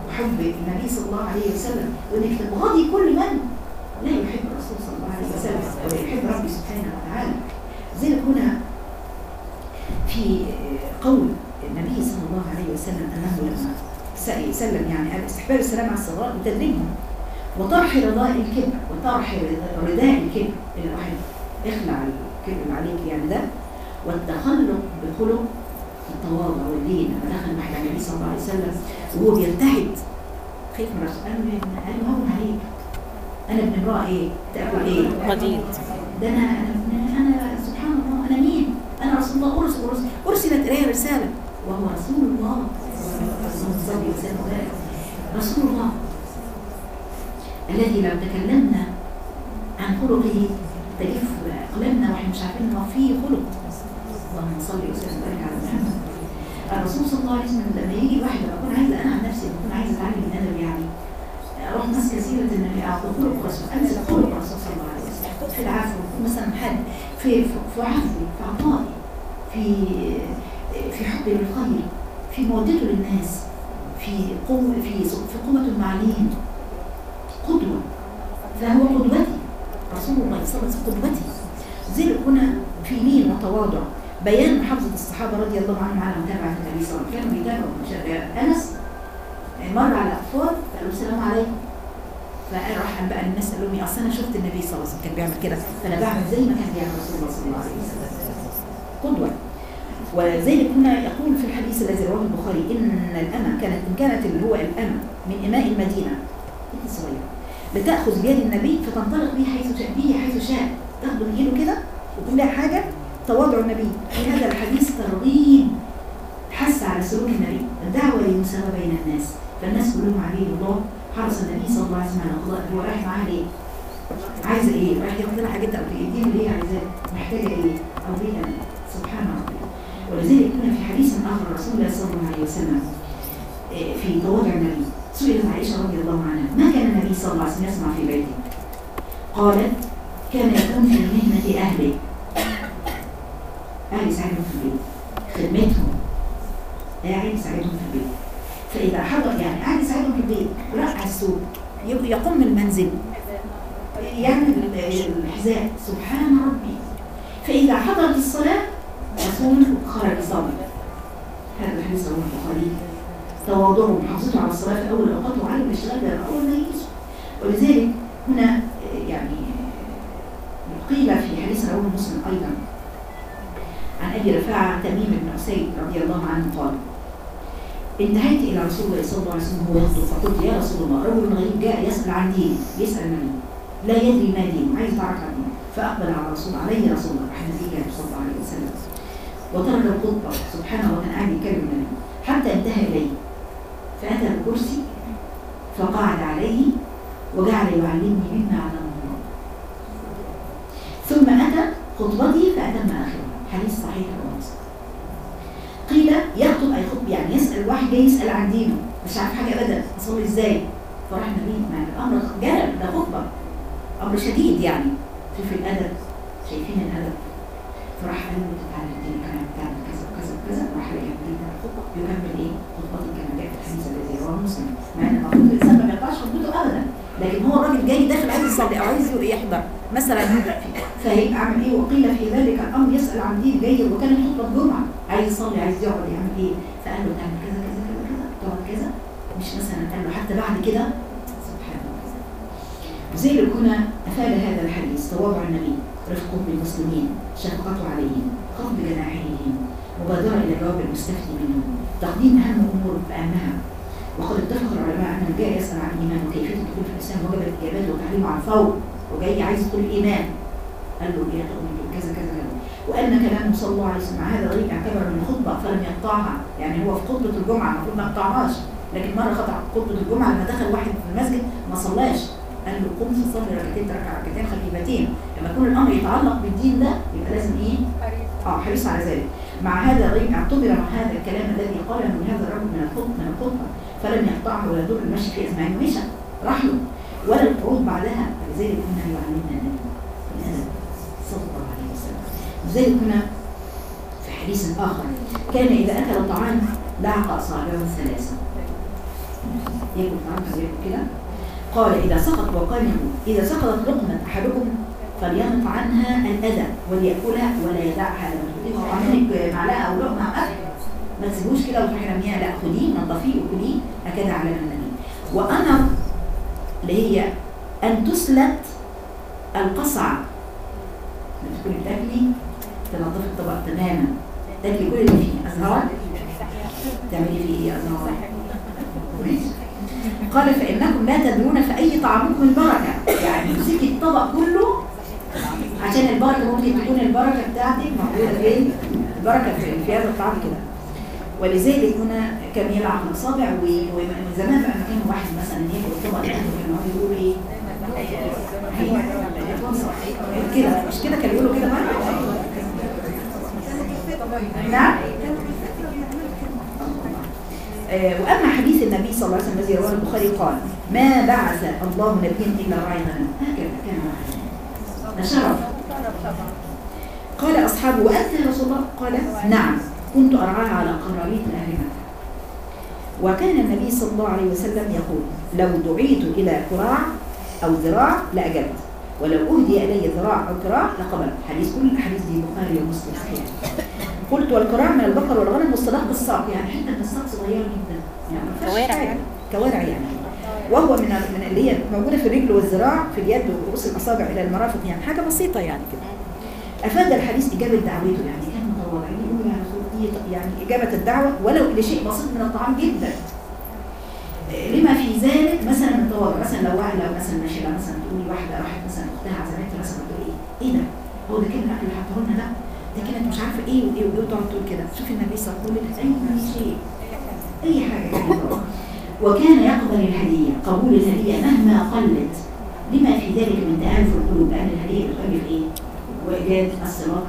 وحب النبي صلى الله عليه وسلم وانك تبغضي كل من لا يحب الرسول صلى الله عليه وسلم ولا يحب ربي سبحانه وتعالى زي هنا في قول النبي صلى الله عليه وسلم انه لما س- سلم يعني قال استحباب السلام على الصغار بتدريجهم وطرح رضاء الكبر وطرح رداء الكبر اللي واحد اخلع الكبر اللي عليك يعني ده والتخلق بخلق التواضع والدين لما دخل واحد على النبي صلى الله عليه وسلم وهو بيرتعد خايف من الرسول قال له يا ابن قال له هون عليك انا ابن امراه ايه؟ تاكل ايه؟ غدير ده انا انا انا سبحان الله انا مين؟ انا رسول الله ارسل ارسل ارسلت الي رساله وهو رسول الله اللهم صل وسلم وبارك رسول الله الذي لو تكلمنا عن خلقه تجف اقلامنا واحنا مش عارفين ان هو فيه خلق اللهم صل وسلم وبارك على محمد الرسول صلى الله عليه وسلم لما يجي واحد اكون عايزه انا عن نفسي بكون عايزه اتعلم الادب يعني اروح ماسكه سيره النبي او خلق الرسول امسك خلق الرسول صلى الله عليه وسلم في العفو مثلا حد في في عفوي في عطائي في في حبي للخير في مودته للناس في قوة في في قوة المعلم قدوة فهو قدوتي رسول الله صلى الله عليه وسلم قدوتي زي هنا في مين وتواضع بيان محافظة الصحابة رضي الله عنهم على متابعة النبي صلى الله عليه وسلم كانوا بيتابعوا مشا- أنس مر على أطفال قالوا السلام عليكم فقال راح قال بقى الناس قالوا لي اصل انا شفت النبي صلى الله عليه وسلم كان بيعمل كده فانا بعمل زي ما كان بيعمل رسول الله صلى الله عليه وسلم قدوه ولذلك هنا يقول في الحديث الذي رواه البخاري ان الامه كانت ان كانت اللي هو الامه من اماء المدينه بنت صغيره بتاخذ بيد النبي فتنطلق به حيث شاء به حيث شاء تاخده من ايده كده وتقول لها حاجه تواضع النبي في هذا الحديث ترغيب حث على سلوك النبي الدعوه للمساواه بين الناس فالناس كلهم عبيد الله حرص النبي صلى الله عليه وسلم على قضاء هو رايح معاه ليه؟ عايزه ايه؟ رايح ياخد لها حاجات او تديني ليه عايزاه؟ محتاجه ايه؟ او ليه أنا؟ سبحان الله ولذلك كنا في حديث اخر رسول الله صلى الله عليه وسلم آه، في تواضع النبي سئلت عائشه رضي الله عنها ما كان النبي صلى الله عليه وسلم يصنع في بيته؟ قالت كان يكون في مهنه اهله اهل يساعدهم في البيت خدمتهم قاعد يساعدهم في البيت فإذا حضر يعني قاعد يساعدهم في البيت رقع السوق ي- يقوم المنزل يعمل ال- الحذاء سبحان ربي فإذا حضرت الصلاة رسول خرج يصلي هذا الحديث رواه البخاري تواضعه ومحافظته على الصلاة في أول الأوقات وعلم الاشتغال ده أول ما يجلس ولذلك هنا آه، يعني آه، قيل في حديث رواه مسلم أيضا عن أبي رفاعة تميم بن أسيد رضي الله عنه قال انتهيت الى رسول الله صلى الله عليه وسلم وهو يخطب فقلت يا رسول الله رجل غريب جاء يسال عن ديني يسال النبي لا يدري ما دينه عايز يتعرف عن دينه فاقبل على رسول عليه رسول الله راح نتيجه صلى الله عليه وسلم وترك الخطبه سبحانه وكان قاعد يكلم النبي حتى انتهى اليه فاتى بكرسي فقعد عليه وجعل يعلمني مما علمه الله ثم اتى خطبتي فاتم اخرها حديث صحيح رواه مسلم قيل يخطب اي خطب يعني يسال واحد جاي يسال عن دينه مش عارف حاجه ابدا اصلي ازاي فراح النبي مع الامر جلل ده خطبه امر شديد يعني في في الادب شايفين الادب فراح قال له تعالى الدين كان بتعمل كذا وكذا وكذا راح لقى الدين الخطبه يكمل ايه خطبته كما جاء في الحديث الذي رواه مسلم مع ان المفروض الانسان ما بيقطعش خطبته ابدا لكن هو الراجل جاي داخل عايز يصلي او عايز يحضر مثلا فهيبقى عامل ايه وقيل في ذلك الامر يسال عن دين جيد وكانت خطبه جمعه عايز يصلي عايز يقعد يعمل ايه فقال له تعمل كذا كذا كذا كذا تقعد كذا مش مثلا قال له حتى بعد كده سبحان الله لذلك هنا افاد هذا الحديث تواضع النبي رفقه بالمسلمين شفقته عليهم خفض جناحيهم مبادره الى جواب المستفتي منهم تقديم اهم الامور باهمها وقد اتفق العلماء ان الجاي يسال عن الايمان وكيفيه الدخول في الاسلام وجب اجابته وتعليمه عن فور وجاي عايز يدخل الايمان قال له ايه تؤمن كذا كذا كذا وان كلامه صلى الله عليه وسلم مع هذا الغريب اعتبر من خطبه فلم يقطعها يعني هو في خطبه الجمعه المفروض ما يقطعهاش لكن مره قطع خطبه الجمعه لما دخل واحد في المسجد ما صلاش قال له قم صلي ركعتين ركع ركعتين خفيفتين لما يكون الامر يتعلق بالدين ده يبقى لازم ايه؟ اه حريص على ذلك مع هذا الغريب اعتبر هذا الكلام الذي قاله من هذا الرجل من الخطبه من الخطبه فلم يقطعه ولا دور المشي في اسماعيل مشى راح له ولا القعود بعدها لذلك كنا يعلمنا النبي الادب صلى الله عليه وسلم لذلك هنا في حديث اخر كان اذا اكل الطعام لعق اصابعه الثلاثه ياكل طعام ياكل كده قال إذا سقط وقال إذا سقطت لقمة أحدكم فلينط عنها الأذى وليأكلها ولا يدعها لما تقولي عندك معلقة أو لقمة أكل ما تسيبوش كده وتروحي رميها لا خديه نضفيه وكليه هكذا على النبي وأمر اللي هي أن تسلت القصعة لما تكوني بتاكلي تنظفي الطبق تماما تاكلي كل اللي فيه أزهار تعملي فيه إيه أزهار ماشي قال فإنكم لا تدرون في أي طعامكم البركة يعني امسكي الطبق كله عشان البركة ممكن تكون البركة بتاعتك موجودة فين؟ البركة في في هذا الطعام كده ولذلك هنا كان يلعب الأصابع و- ومن زمان بقى كان واحد مثلا ياكل الطبق ده كانوا يقولوا إيه؟ كده مش كده كانوا يقولوا كده بقى؟ نعم آه، وأما حديث النبي صلى الله عليه وسلم الذي رواه البخاري قال ما بعث الله نبيا إلا راعي غنم هكذا كان ده شرف قال أصحابه وأنت يا رسول الله قال نعم كنت أرعاها على قراريط أهل مكة وكان النبي صلى الله عليه وسلم يقول لو دعيت إلى كراع أو ذراع لأجبت ولو أهدي إلي ذراع أو كراع لقبلت حديث كل الأحاديث دي البخاري ومسلم صحيح قلت والكراع من البقر والغنم والصلاح بالساق يعني حته من الساق صغيره جدا يعني ما فيهاش كوارع حاجة. يعني. كوارع يعني وهو من من اللي هي موجوده في الرجل والذراع في اليد ورؤوس الاصابع الى المرافق يعني حاجه بسيطه يعني كده افاد الحديث اجابه دعوته يعني كان متواضع يقول يا رسول الله يعني اجابه الدعوه ولو لشيء بسيط من الطعام جدا لما في ذلك مثلا التواضع مثلا لو واحد لو مثلا ماشيه مثلا تقولي واحده راحت مثلا اختها عزمتها مثلا تقول ايه ايه ده هو ده كده الاكل اللي حطه لنا ده ده كده مش عارفه ايه وايه وايه وتقعد تقول كده شوفي النبي صلى الله عليه وسلم اي شيء اي حاجه كده وكان يقبل الهديه قبول الهديه مهما قلت لما في ذلك من تآلف القلوب لأن الهدية بتؤلف إيه؟ وإيجاد الصراط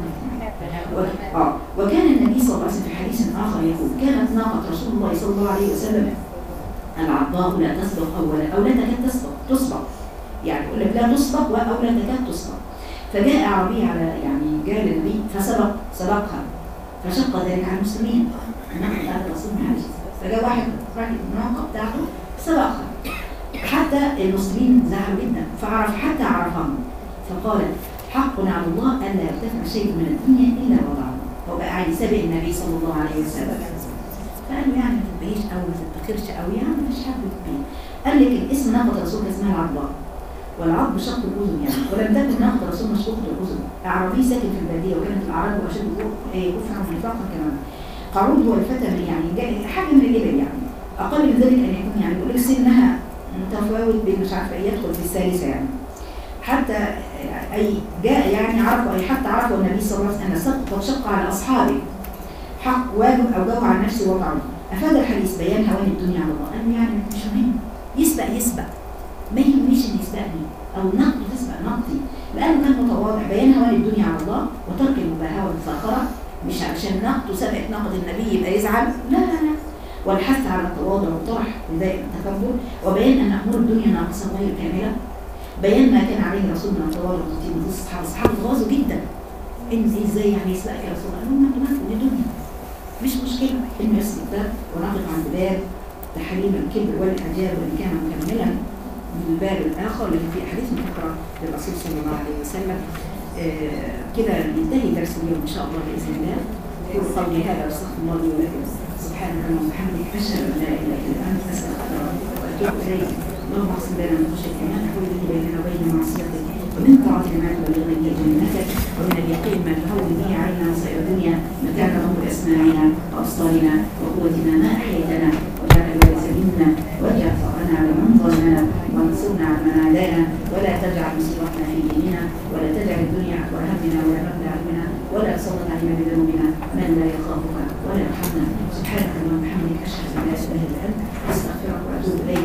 و- آه. وكان النبي صلى الله عليه وسلم في حديث آخر يقول كانت ناقة رسول الله صلى الله عليه وسلم العضاء لا تسبق أولا أو لا تكاد تسبق تسبق يعني يقول لك لا تسبق أو لا تكاد تسبق فجاء أعرابي على يعني جاء للنبي فسبق سبقها فشق ذلك على المسلمين الناقة بتاعت الرسول محمد فجاء واحد راجل الناقة بتاعته سبقها حتى المسلمين زعلوا جدا فعرف حتى عرفهم فقال حق على الله الا يرتفع شيء من الدنيا الا وضعه هو بقى قاعد يسابق النبي صلى الله عليه وسلم فقال له يعني ما تتبهيش قوي ما تفتخرش قوي يعني ما فيش حد يتبهي قال لك الاسم ناقه رسول اسمها العضاء والعض شق الاذن يعني ولم تكن ناقه رسول مشقوقه الاذن اعرابي ساكن في الباديه وكانت الاعراب اشد كفرا ونفاقا كمان قارون هو الفتى من يعني جاء حاجه من الابل يعني اقل من ذلك ان يكون يعني يقول لك سنها متفاوت بين مش عارفه ايه يدخل في الثالثه يعني حتى اي جاء يعني عرفوا اي حتى عرفوا النبي صلى الله عليه وسلم ان سقط وشق على اصحابه حق واجب او جو عن نفسه وضعه افاد الحديث بيان هوان الدنيا على الله قال له يعني مش مهم يسبق يسبق ما يهمنيش ان يسبقني او نقطي تسبق نقطي لانه كان متواضع بيان هوان الدنيا على الله وترك المباهاه والمفاخره مش علشان نقطه سبقت نقد النبي يبقى يزعل لا لا لا والحث على التواضع والطرح لذلك التكبر وبيان ان امور الدنيا ناقصه غير كامله بيان ما كان عليه رسول من التواضع والتطيب من الصحابه الصحابه تغاظوا جدا ان ازاي يعني يسبقك يا رسول الله قال لهم انتوا مالكم دي دنيا مش مشكله انه يسبق ده ونقف عند باب تحريم الكبر والاعجاب وان كان مكملا من الباب الاخر لكن في احاديث مذكره للرسول صلى الله عليه وسلم آه كده ينتهي درس اليوم ان شاء الله باذن الله اقول قولي هذا واستغفر الله لي ولكم سبحانك اللهم وبحمدك اشهد ان لا اله الا انت استغفرك واتوب اليك اللهم اغفر لنا من خشيتك ما تحول به بيننا وبين معصيتك ومن طاعتك ما تبلغنا به جنتك ومن اليقين ما تهون به علينا مصائب الدنيا متاعنا اللهم باسماعنا وابصارنا وقوتنا ما احييتنا واجعل الوارث منا واجعل ثارنا على من ظلمنا وانصرنا على من عادانا ولا تجعل مصيبتنا في ديننا ولا تجعل الدنيا اكبر همنا ولا مبلغ علمنا ولا تسلط علينا بذنوبنا من لا يخافك ولا يرحمنا سبحانك اللهم وبحمدك اشهد ان لا اله الا انت استغفرك واتوب اليك